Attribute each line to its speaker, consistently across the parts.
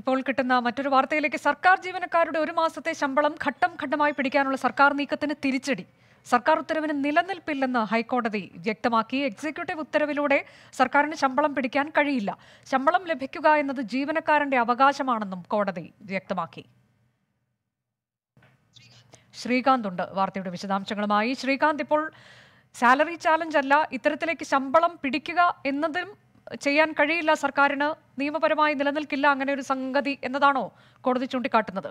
Speaker 1: ഇപ്പോൾ കിട്ടുന്ന മറ്റൊരു വാർത്തയിലേക്ക് സർക്കാർ ജീവനക്കാരുടെ ഒരു മാസത്തെ ശമ്പളം ഘട്ടം ഘട്ടമായി പിടിക്കാനുള്ള സർക്കാർ നീക്കത്തിന് തിരിച്ചടി സർക്കാർ ഉത്തരവിന് നിലനിൽപ്പില്ലെന്ന് ഹൈക്കോടതി വ്യക്തമാക്കി എക്സിക്യൂട്ടീവ് ഉത്തരവിലൂടെ സർക്കാരിന് ശമ്പളം പിടിക്കാൻ കഴിയില്ല ശമ്പളം ലഭിക്കുക എന്നത് ജീവനക്കാരന്റെ അവകാശമാണെന്നും കോടതി വ്യക്തമാക്കി ശ്രീകാന്ത് ഉണ്ട് വാർത്തയുടെ വിശദാംശങ്ങളുമായി ശ്രീകാന്ത് ഇപ്പോൾ സാലറി ചാലഞ്ച് അല്ല ഇത്തരത്തിലേക്ക് ശമ്പളം പിടിക്കുക എന്നതും ചെയ്യാൻ കഴിയില്ല സർക്കാരിന് നിയമപരമായി നിലനിൽക്കില്ല അങ്ങനെ ഒരു സംഗതി എന്നതാണോ കോടതി ചൂണ്ടിക്കാട്ടുന്നത്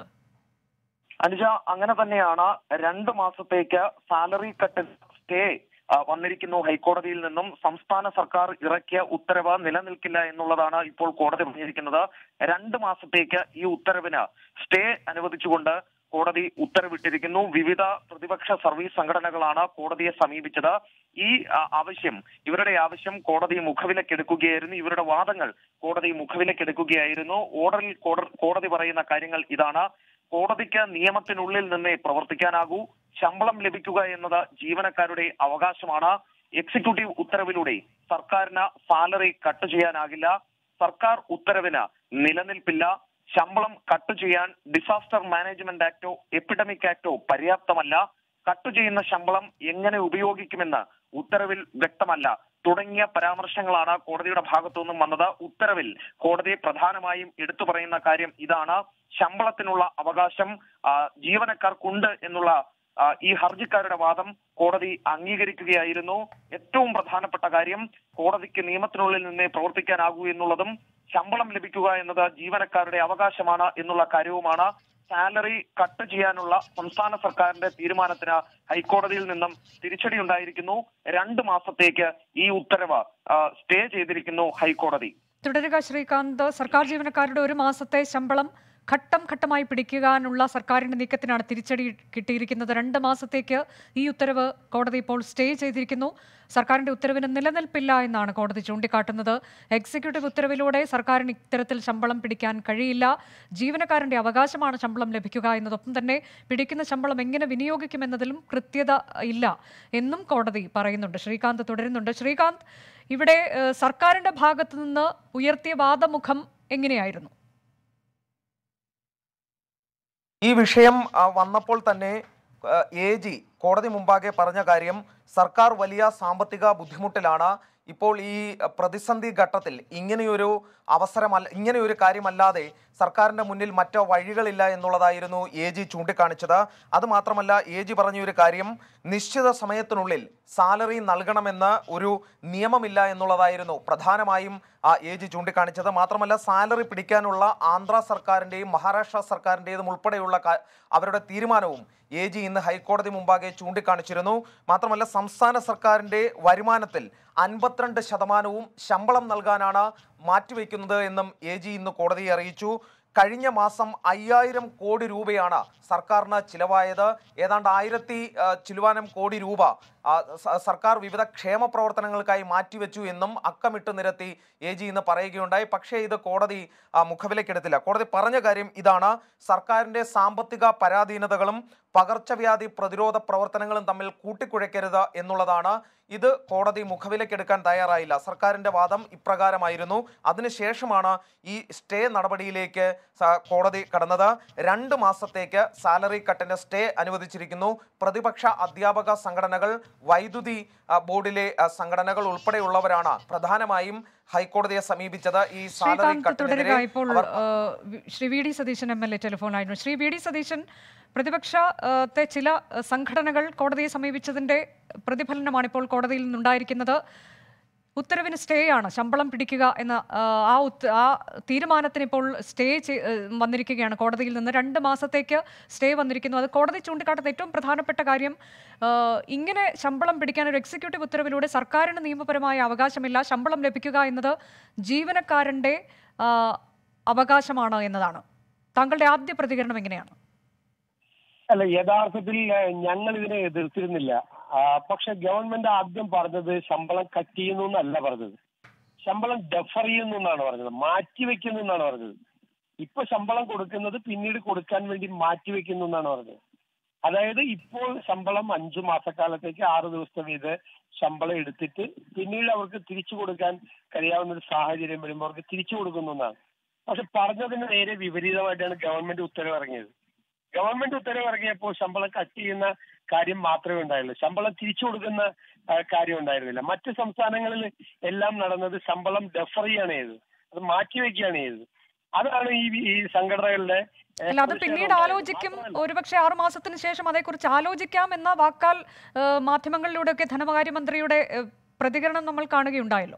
Speaker 2: അനുജ അങ്ങനെ തന്നെയാണ് രണ്ട് മാസത്തേക്ക് സാലറി കട്ടിൽ സ്റ്റേ ആ, വന്നിരിക്കുന്നു ഹൈക്കോടതിയിൽ നിന്നും സംസ്ഥാന സർക്കാർ ഇറക്കിയ ഉത്തരവ് നിലനിൽക്കില്ല എന്നുള്ളതാണ് ഇപ്പോൾ കോടതി പറഞ്ഞിരിക്കുന്നത് രണ്ട് മാസത്തേക്ക് ഈ ഉത്തരവിന് സ്റ്റേ അനുവദിച്ചുകൊണ്ട് കോടതി ഉത്തരവിട്ടിരിക്കുന്നു വിവിധ പ്രതിപക്ഷ സർവീസ് സംഘടനകളാണ് കോടതിയെ സമീപിച്ചത് ഈ ആ, ആവശ്യം ഇവരുടെ ആവശ്യം കോടതി മുഖവിലക്കെടുക്കുകയായിരുന്നു ഇവരുടെ വാദങ്ങൾ കോടതി മുഖവിലക്കെടുക്കുകയായിരുന്നു ഓർഡറിൽ കോട- കോടതി പറയുന്ന കാര്യങ്ങൾ ഇതാണ് കോടതിക്ക് നിയമത്തിനുള്ളിൽ നിന്നേ പ്രവർത്തിക്കാനാകൂ ശമ്പളം ലഭിക്കുക എന്നത് ജീവനക്കാരുടെ അവകാശമാണ് എക്സിക്യൂട്ടീവ് ഉത്തരവിലൂടെ സർക്കാരിന് സാലറി കട്ട് ചെയ്യാനാകില്ല സർക്കാർ ഉത്തരവിന് നിലനിൽപ്പില്ല ശമ്പളം കട്ട് ചെയ്യാൻ ഡിസാസ്റ്റർ മാനേജ്മെന്റ് ആക്ടോ എപ്പിഡമിക് ആക്ടോ പര്യാപ്തമല്ല കട്ട് ചെയ്യുന്ന ശമ്പളം എങ്ങനെ ഉപയോഗിക്കുമെന്ന് ഉത്തരവിൽ വ്യക്തമല്ല തുടങ്ങിയ പരാമർശങ്ങളാണ് കോടതിയുടെ ഭാഗത്തു നിന്നും വന്നത് ഉത്തരവിൽ കോടതി പ്രധാനമായും എടുത്തു പറയുന്ന കാര്യം ഇതാണ് ശമ്പളത്തിനുള്ള അവകാശം ആ, ജീവനക്കാർക്കുണ്ട് എന്നുള്ള ആ, ഈ ഹർജിക്കാരുടെ വാദം കോടതി അംഗീകരിക്കുകയായിരുന്നു ഏറ്റവും പ്രധാനപ്പെട്ട കാര്യം കോടതിക്ക് നിയമത്തിനുള്ളിൽ നിന്നേ പ്രവർത്തിക്കാനാകൂ എന്നുള്ളതും ശമ്പളം ലഭിക്കുക എന്നത് ജീവനക്കാരുടെ അവകാശമാണ് എന്നുള്ള കാര്യവുമാണ് സാലറി കട്ട് ചെയ്യാനുള്ള സംസ്ഥാന സർക്കാരിന്റെ തീരുമാനത്തിന് ഹൈക്കോടതിയിൽ നിന്നും തിരിച്ചടി ഉണ്ടായിരിക്കുന്നു രണ്ട് മാസത്തേക്ക് ഈ ഉത്തരവ് ആ, സ്റ്റേ ചെയ്തിരിക്കുന്നു ഹൈക്കോടതി
Speaker 1: തുടരുക ശ്രീകാന്ത് സർക്കാർ ജീവനക്കാരുടെ ഒരു മാസത്തെ ശമ്പളം ഘട്ടം ഘട്ടമായി പിടിക്കാനുള്ള സർക്കാരിന്റെ നീക്കത്തിനാണ് തിരിച്ചടി കിട്ടിയിരിക്കുന്നത് രണ്ട് മാസത്തേക്ക് ഈ ഉത്തരവ് കോടതി ഇപ്പോൾ സ്റ്റേ ചെയ്തിരിക്കുന്നു സർക്കാരിന്റെ ഉത്തരവിന് നിലനിൽപ്പില്ല എന്നാണ് കോടതി ചൂണ്ടിക്കാട്ടുന്നത് എക്സിക്യൂട്ടീവ് ഉത്തരവിലൂടെ സർക്കാരിന് ഇത്തരത്തിൽ ശമ്പളം പിടിക്കാൻ കഴിയില്ല ജീവനക്കാരന്റെ അവകാശമാണ് ശമ്പളം ലഭിക്കുക എന്നതൊപ്പം തന്നെ പിടിക്കുന്ന ശമ്പളം എങ്ങനെ വിനിയോഗിക്കുമെന്നതിലും കൃത്യത ഇല്ല എന്നും കോടതി പറയുന്നുണ്ട് ശ്രീകാന്ത് തുടരുന്നുണ്ട് ശ്രീകാന്ത് ഇവിടെ ഏഹ്, സർക്കാരിന്റെ ഭാഗത്തു നിന്ന് ഉയർത്തിയ വാദമുഖം എങ്ങനെയായിരുന്നു
Speaker 3: ഈ വിഷയം ആ, വന്നപ്പോൾ തന്നെ എ ജി കോടതി മുമ്പാകെ പറഞ്ഞ കാര്യം സർക്കാർ വലിയ സാമ്പത്തിക ബുദ്ധിമുട്ടിലാണ് ഇപ്പോൾ ഈ പ്രതിസന്ധി ഘട്ടത്തിൽ ഇങ്ങനെയൊരു അവസരമല്ല ഇങ്ങനെയൊരു കാര്യമല്ലാതെ സർക്കാരിന്റെ മുന്നിൽ മറ്റോ വഴികളില്ല എന്നുള്ളതായിരുന്നു എ ജി ചൂണ്ടിക്കാണിച്ചത് അതുമാത്രമല്ല എ ജി പറഞ്ഞ ഒരു കാര്യം നിശ്ചിത സമയത്തിനുള്ളിൽ സാലറി നൽകണമെന്ന് ഒരു നിയമമില്ല എന്നുള്ളതായിരുന്നു പ്രധാനമായും ആ എ ജി ചൂണ്ടിക്കാണിച്ചത് മാത്രമല്ല സാലറി പിടിക്കാനുള്ള ആന്ധ്ര സർക്കാരിൻ്റെയും മഹാരാഷ്ട്ര സർക്കാരിൻ്റെതും ഉൾപ്പെടെയുള്ള കാ- അവരുടെ തീരുമാനവും എ ജി ഇന്ന് ഹൈക്കോടതി മുമ്പാകെ ചൂണ്ടിക്കാണിച്ചിരുന്നു മാത്രമല്ല സംസ്ഥാന സർക്കാരിൻ്റെ വരുമാനത്തിൽ അൻപത്തിരണ്ട് ശതമാനവും ശമ്പളം നൽകാനാണ് മാറ്റിവെക്കുന്നത് എന്നും എ ജി ഇന്ന് കോടതിയെ അറിയിച്ചു കഴിഞ്ഞ മാസം അയ്യായിരം കോടി രൂപയാണ് സർക്കാരിന് ചിലവായത് ഏതാണ്ട് ആയിരത്തി ആ, ചിലുവാനം കോടി രൂപ ആ, സ- സർക്കാർ വിവിധ ക്ഷേമ പ്രവർത്തനങ്ങൾക്കായി മാറ്റിവെച്ചു എന്നും അക്കമിട്ട് നിരത്തി എ ജി ഇന്ന് പറയുകയുണ്ടായി പക്ഷേ ഇത് കോടതി ആ, മുഖവിലക്കെടുത്തില്ല കോടതി പറഞ്ഞ കാര്യം ഇതാണ് സർക്കാരിന്റെ സാമ്പത്തിക പരാധീനതകളും പകർച്ചവ്യാധി പ്രതിരോധ പ്രവർത്തനങ്ങളും തമ്മിൽ കൂട്ടിക്കുഴയ്ക്കരുത് എന്നുള്ളതാണ് ഇത് കോടതി മുഖവിലക്കെടുക്കാൻ തയ്യാറായില്ല സർക്കാരിന്റെ വാദം ഇപ്രകാരമായിരുന്നു അതിനുശേഷമാണ് ഈ സ്റ്റേ നടപടിയിലേക്ക് സ- കോടതി കടന്നത് രണ്ട് മാസത്തേക്ക് സാലറി കട്ടിന് സ്റ്റേ അനുവദിച്ചിരിക്കുന്നു പ്രതിപക്ഷ അധ്യാപക സംഘടനകൾ വൈദ്യുതി ആ, ബോർഡിലെ ആ, സംഘടനകൾ ഉൾപ്പെടെയുള്ളവരാണ് പ്രധാനമായും ഹൈക്കോടതിയെ സമീപിച്ചത് ഈ സാലറി
Speaker 1: ശ്രീകാന്ത് തുടരുക
Speaker 3: കട്ടിനെതിരെ
Speaker 1: ഇപ്പോൾ
Speaker 3: അവർ
Speaker 1: ഏഹ്, V- Shri V D Satheesan M L A ടെലിഫോണിലായിരുന്നു ശ്രീ വി ഡി സതീശൻ പ്രതിപക്ഷത്തെ ചില ഏഹ്, സംഘടനകൾ കോടതിയെ സമീപിച്ചതിന്റെ പ്രതിഫലനമാണ് ഇപ്പോൾ കോടതിയിൽ നിന്നുണ്ടായിരിക്കുന്നത് ഉത്തരവിന് സ്റ്റേ ആണ് ശമ്പളം പിടിക്കുക എന്ന ആ, ആ ഉത്ത- ആ തീരുമാനത്തിന് ഇപ്പോൾ സ്റ്റേ ചെയ്- ഏഹ്, വന്നിരിക്കുകയാണ് കോടതിയിൽ നിന്ന് രണ്ട് മാസത്തേക്ക് സ്റ്റേ വന്നിരിക്കുന്നു അത് കോടതി ചൂണ്ടിക്കാട്ടുന്ന ഏറ്റവും പ്രധാനപ്പെട്ട കാര്യം ഏഹ്, ഇങ്ങനെ ശമ്പളം പിടിക്കാൻ ഒരു എക്സിക്യൂട്ടീവ് ഉത്തരവിലൂടെ സർക്കാരിന് നിയമപരമായ അവകാശമില്ല ശമ്പളം ലഭിക്കുക എന്നത് ജീവനക്കാരന്റെ ആ, അവകാശമാണ് എന്നതാണ് താങ്കളുടെ ആദ്യ പ്രതികരണം എങ്ങനെയാണ്
Speaker 4: അല്ല യഥാർത്ഥത്തിൽ ഏഹ്, ഞങ്ങൾ ഇതിനെ എതിർത്തിരുന്നില്ല ആ, പക്ഷെ ഗവൺമെന്റ് ആദ്യം പറഞ്ഞത് ശമ്പളം കട്ട് ചെയ്യുന്നു എന്നല്ല പറഞ്ഞത് ശമ്പളം ഡെഫർ ചെയ്യുന്നു എന്നാണ് പറഞ്ഞത് മാറ്റിവെക്കുന്നു എന്നാണ് പറഞ്ഞത് ഇപ്പൊ ശമ്പളം കൊടുക്കുന്നത് പിന്നീട് കൊടുക്കാൻ വേണ്ടി മാറ്റിവെക്കുന്നു എന്നാണ് പറഞ്ഞത് അതായത് ഇപ്പോൾ ശമ്പളം അഞ്ചു മാസക്കാലത്തേക്ക് ആറ് ദിവസത്തെ വീത് ശമ്പളം എടുത്തിട്ട് പിന്നീട് അവർക്ക് തിരിച്ചു കൊടുക്കാൻ കഴിയാവുന്ന ഒരു സാഹചര്യം വരുമ്പോൾ അവർക്ക് തിരിച്ചു കൊടുക്കുന്നു എന്നാണ് പക്ഷെ പറഞ്ഞതിന് നേരെ വിപരീതമായിട്ടാണ് ഗവൺമെന്റ് ഉത്തരവ് ഇറങ്ങിയത് ഗവൺമെന്റ് ഉത്തരവ് ഇറങ്ങിയപ്പോൾ ശമ്പളം കട്ട് ചെയ്യുന്ന കാര്യം മാത്രമേ ഉണ്ടായുള്ളൂ ശമ്പളം തിരിച്ചു കൊടുക്കുന്ന ആ, കാര്യം ഉണ്ടായിരുന്നില്ല മറ്റ് സംസ്ഥാനങ്ങളിൽ എല്ലാം നടന്നത് ശമ്പളം ഡെഫർ ചെയ്യാണ് ചെയ്തത് അത് മാറ്റിവെക്കുകയാണ് ചെയ്തത് അതാണ് ഈ ഈ സംഘടനകളുടെ ഏ,
Speaker 1: അല്ല അത്
Speaker 4: പ്രതിഷേധം
Speaker 1: പിന്നീട്
Speaker 4: ഉണ്ടായത്.
Speaker 1: ആലോചിക്കും
Speaker 4: മാത്രമല്ല,
Speaker 1: ഒരുപക്ഷെ ആറു മാസത്തിന് ശേഷം അതേക്കുറിച്ച് ആലോചിക്കാം എന്ന വാക്കാൽ ഏഹ്, മാധ്യമങ്ങളിലൂടെയൊക്കെ ധനകാര്യമന്ത്രിയുടെ ഏഹ്, പ്രതികരണം നമ്മൾ കാണുകയുണ്ടായല്ലോ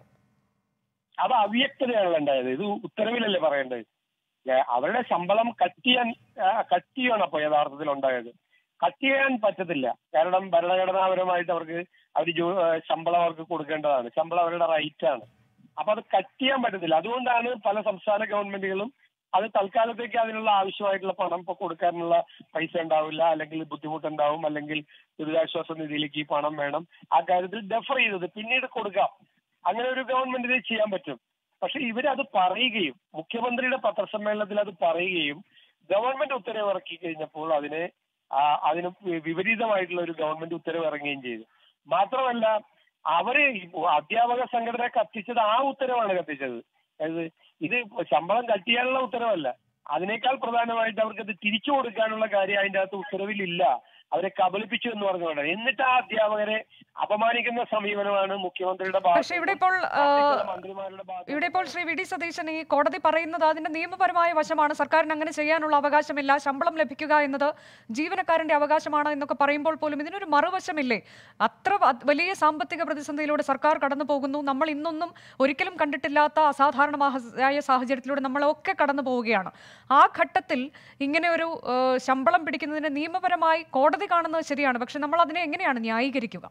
Speaker 4: അത് അവ്യക്തതയാണല്ലോ ഉണ്ടായത് ഇത് ഉത്തരവിലല്ലേ പറയേണ്ടത് ഏ, അവരുടെ ശമ്പളം കട്ട് ചെയ്യാൻ ആ, കട്ട് ചെയ്യാണ് അപ്പൊ യഥാർത്ഥത്തിൽ ഉണ്ടായത് കട്ട് ചെയ്യാൻ പറ്റത്തില്ല കാരണം ഭരണഘടനാപരമായിട്ട് അവർക്ക് അവർ ശമ്പളം അവർക്ക് കൊടുക്കേണ്ടതാണ് ശമ്പളം അവരുടെ റൈറ്റ് ആണ് അപ്പൊ അത് കട്ട് ചെയ്യാൻ പറ്റത്തില്ല അതുകൊണ്ടാണ് പല സംസ്ഥാന ഗവൺമെന്റുകളും അത് തൽക്കാലത്തേക്ക് അതിനുള്ള ആവശ്യമായിട്ടുള്ള പണം ഇപ്പൊ കൊടുക്കാനുള്ള പൈസ ഉണ്ടാവില്ല അല്ലെങ്കിൽ ബുദ്ധിമുട്ടുണ്ടാവും അല്ലെങ്കിൽ ദുരിതാശ്വാസ നിധിയിലേക്ക് ഈ പണം വേണം ആ കാര്യത്തിൽ ഡെഫർ ചെയ്തത് പിന്നീട് കൊടുക്കാം അങ്ങനെ ഒരു ഗവൺമെന്റിന് ചെയ്യാൻ പറ്റും പക്ഷെ ഇവരത് പറയുകയും മുഖ്യമന്ത്രിയുടെ പത്രസമ്മേളനത്തിൽ അത് പറയുകയും ഗവൺമെന്റ് ഉത്തരവ് ഇറക്കി കഴിഞ്ഞപ്പോൾ അതിനെ ആ, അതിന് വി- വിപരീതമായിട്ടുള്ള ഒരു ഗവൺമെന്റ് ഉത്തരവ് ഇറങ്ങുകയും ചെയ്തു മാത്രമല്ല അവര് ഈ അധ്യാപക സംഘടന കത്തിച്ചത് ആ ഉത്തരവാണ് കത്തിച്ചത് അതായത് ഇത് ശമ്പളം കട്ട് ചെയ്യാനുള്ള ഉത്തരവല്ല അതിനേക്കാൾ പ്രധാനമായിട്ട് അവർക്ക് അത് തിരിച്ചു കൊടുക്കാനുള്ള കാര്യം അതിന്റെ അകത്ത് ഉത്തരവിലില്ല അവരെ കബളിപ്പിച്ചു എന്ന് പറഞ്ഞുകൊണ്ട് എന്നിട്ട് ആ അധ്യാപകരെ അപമാനിക്കുന്ന സമീപനമാണ് മുഖ്യമന്ത്രിയുടെ
Speaker 1: പക്ഷേ ഇവിടെ ഇപ്പോൾ ആ,
Speaker 4: പാർട്ടിക്കുള്ള മന്ത്രിമാരുടെ ഭാഗത്ത്
Speaker 1: ഇവിടെ ഇപ്പോൾ ശ്രീ വി ഡി സതീശൻ ഈ കോടതി പറയുന്നത് അതിന്റെ നിയമപരമായ വശമാണ് സർക്കാരിന് അങ്ങനെ ചെയ്യാനുള്ള അവകാശമില്ല ശമ്പളം ലഭിക്കുക എന്നത് ജീവനക്കാരന്റെ അവകാശമാണ് എന്നൊക്കെ പറയുമ്പോൾ പോലും ഇതിനൊരു മറുവശമില്ലേ അത്ര വ- വലിയ സാമ്പത്തിക പ്രതിസന്ധിയിലൂടെ സർക്കാർ കടന്നു പോകുന്നു നമ്മൾ ഇന്നൊന്നും ഒരിക്കലും കണ്ടിട്ടില്ലാത്ത അസാധാരണമായ സാഹചര്യത്തിലൂടെ നമ്മളൊക്കെ കടന്നു പോവുകയാണ് ആ ഘട്ടത്തിൽ ഇങ്ങനെ ഒരു ഏഹ്, ശമ്പളം പിടിക്കുന്നതിന് നിയമപരമായി കോടതി കാണുന്നത് ശരിയാണ് പക്ഷെ നമ്മൾ അതിനെ എങ്ങനെയാണ് ന്യായീകരിക്കുക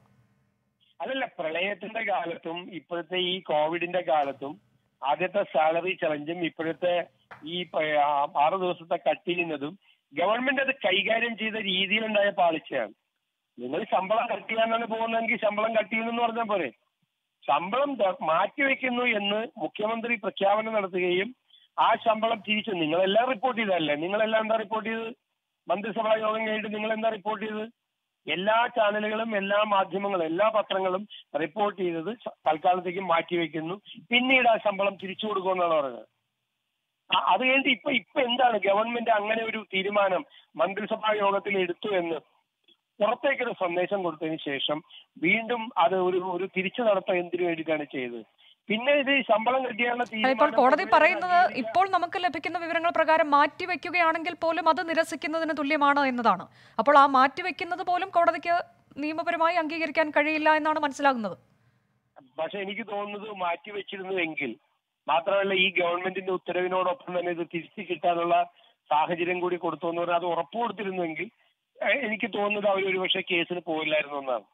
Speaker 4: അതല്ല പ്രളയത്തിന്റെ കാലത്തും ഇപ്പോഴത്തെ ഈ കോവിഡിന്റെ കാലത്തും ആദ്യത്തെ സാലറി ചലഞ്ചും ഇപ്പോഴത്തെ ഈ പ- ആ ആറ് ദിവസത്തെ കട്ട് ചെയ്യുന്നതും ഗവൺമെന്റ് അത് കൈകാര്യം ചെയ്ത രീതിയിലുണ്ടായ പാളിച്ചയാണ് നിങ്ങൾ ശമ്പളം കട്ട് ചെയ്യാനാണ് പോകുന്നതെങ്കിൽ ശമ്പളം കട്ട് ചെയ്യുന്നു പറഞ്ഞാൽ പോരെ ശമ്പളം ദ- മാറ്റിവെക്കുന്നു എന്ന് മുഖ്യമന്ത്രി പ്രഖ്യാപനം നടത്തുകയും ആ ശമ്പളം തിരിച്ചു നിങ്ങളെല്ലാം റിപ്പോർട്ട് ചെയ്തതല്ലേ നിങ്ങളെല്ലാം എന്താ റിപ്പോർട്ട് ചെയ്തത് മന്ത്രിസഭാ യോഗം കഴിഞ്ഞിട്ട് നിങ്ങൾ എന്താ റിപ്പോർട്ട് ചെയ്തത് എല്ലാ ചാനലുകളും എല്ലാ മാധ്യമങ്ങളും എല്ലാ പത്രങ്ങളും റിപ്പോർട്ട് ചെയ്തത് സ- തൽക്കാലത്തേക്ക് മാറ്റിവെക്കുന്നു പിന്നീട് ആ ശമ്പളം തിരിച്ചു കൊടുക്കുമെന്നാണ് പറഞ്ഞത് ആ- അത് കഴിഞ്ഞിട്ട് ഇപ്പൊ ഇപ്പൊ എന്താണ് ഗവൺമെന്റ് അങ്ങനെ ഒരു തീരുമാനം മന്ത്രിസഭാ യോഗത്തിൽ എടുത്തു എന്ന് പുറത്തേക്കൊരു സന്ദേശം കൊടുത്തതിന് ശേഷം വീണ്ടും അത് ഒരു ഒരു തിരിച്ചു നടത്താൻ എന്തിനു വേണ്ടിയിട്ടാണ് ചെയ്തത് പിന്നെ ഇത് ശമ്പളം കിട്ടിയാലുള്ള
Speaker 1: ഇപ്പോൾ
Speaker 4: തീരുമാനം
Speaker 1: കോടതി
Speaker 4: പൊതുവെ
Speaker 1: പറയുന്നത്
Speaker 4: അംഗീകരിക്കാൻ-
Speaker 1: ഇപ്പോൾ നമുക്ക് ലഭിക്കുന്ന വിവരങ്ങൾ പ്രകാരം മാറ്റിവെക്കുകയാണെങ്കിൽ പോലും അത് നിരസിക്കുന്നതിന് തുല്യമാണ് എന്നതാണ് അപ്പോൾ ആ മാറ്റിവെക്കുന്നത് പോലും കോടതിക്ക് നിയമപരമായി അംഗീകരിക്കാൻ കഴിയില്ല എന്നാണ് മനസ്സിലാകുന്നത്
Speaker 4: പക്ഷെ എനിക്ക് തോന്നുന്നത് മാറ്റിവെച്ചിരുന്നുവെങ്കിൽ മാത്രമല്ല ഈ ഗവൺമെന്റിന്റെ ഉത്തരവിനോടൊപ്പം തന്നെ ഇത് തിരിച്ചു കിട്ടാനുള്ള സാഹചര്യം കൂടി കൊടുത്തു എന്ന് പറഞ്ഞാൽ അത് ഉറപ്പു കൊടുത്തിരുന്നുവെങ്കിൽ ഏഹ് എനിക്ക് തോന്നുന്നത് അവർ ഒരുപക്ഷെ കേസിന് പോയില്ലായിരുന്നു എന്നാണ്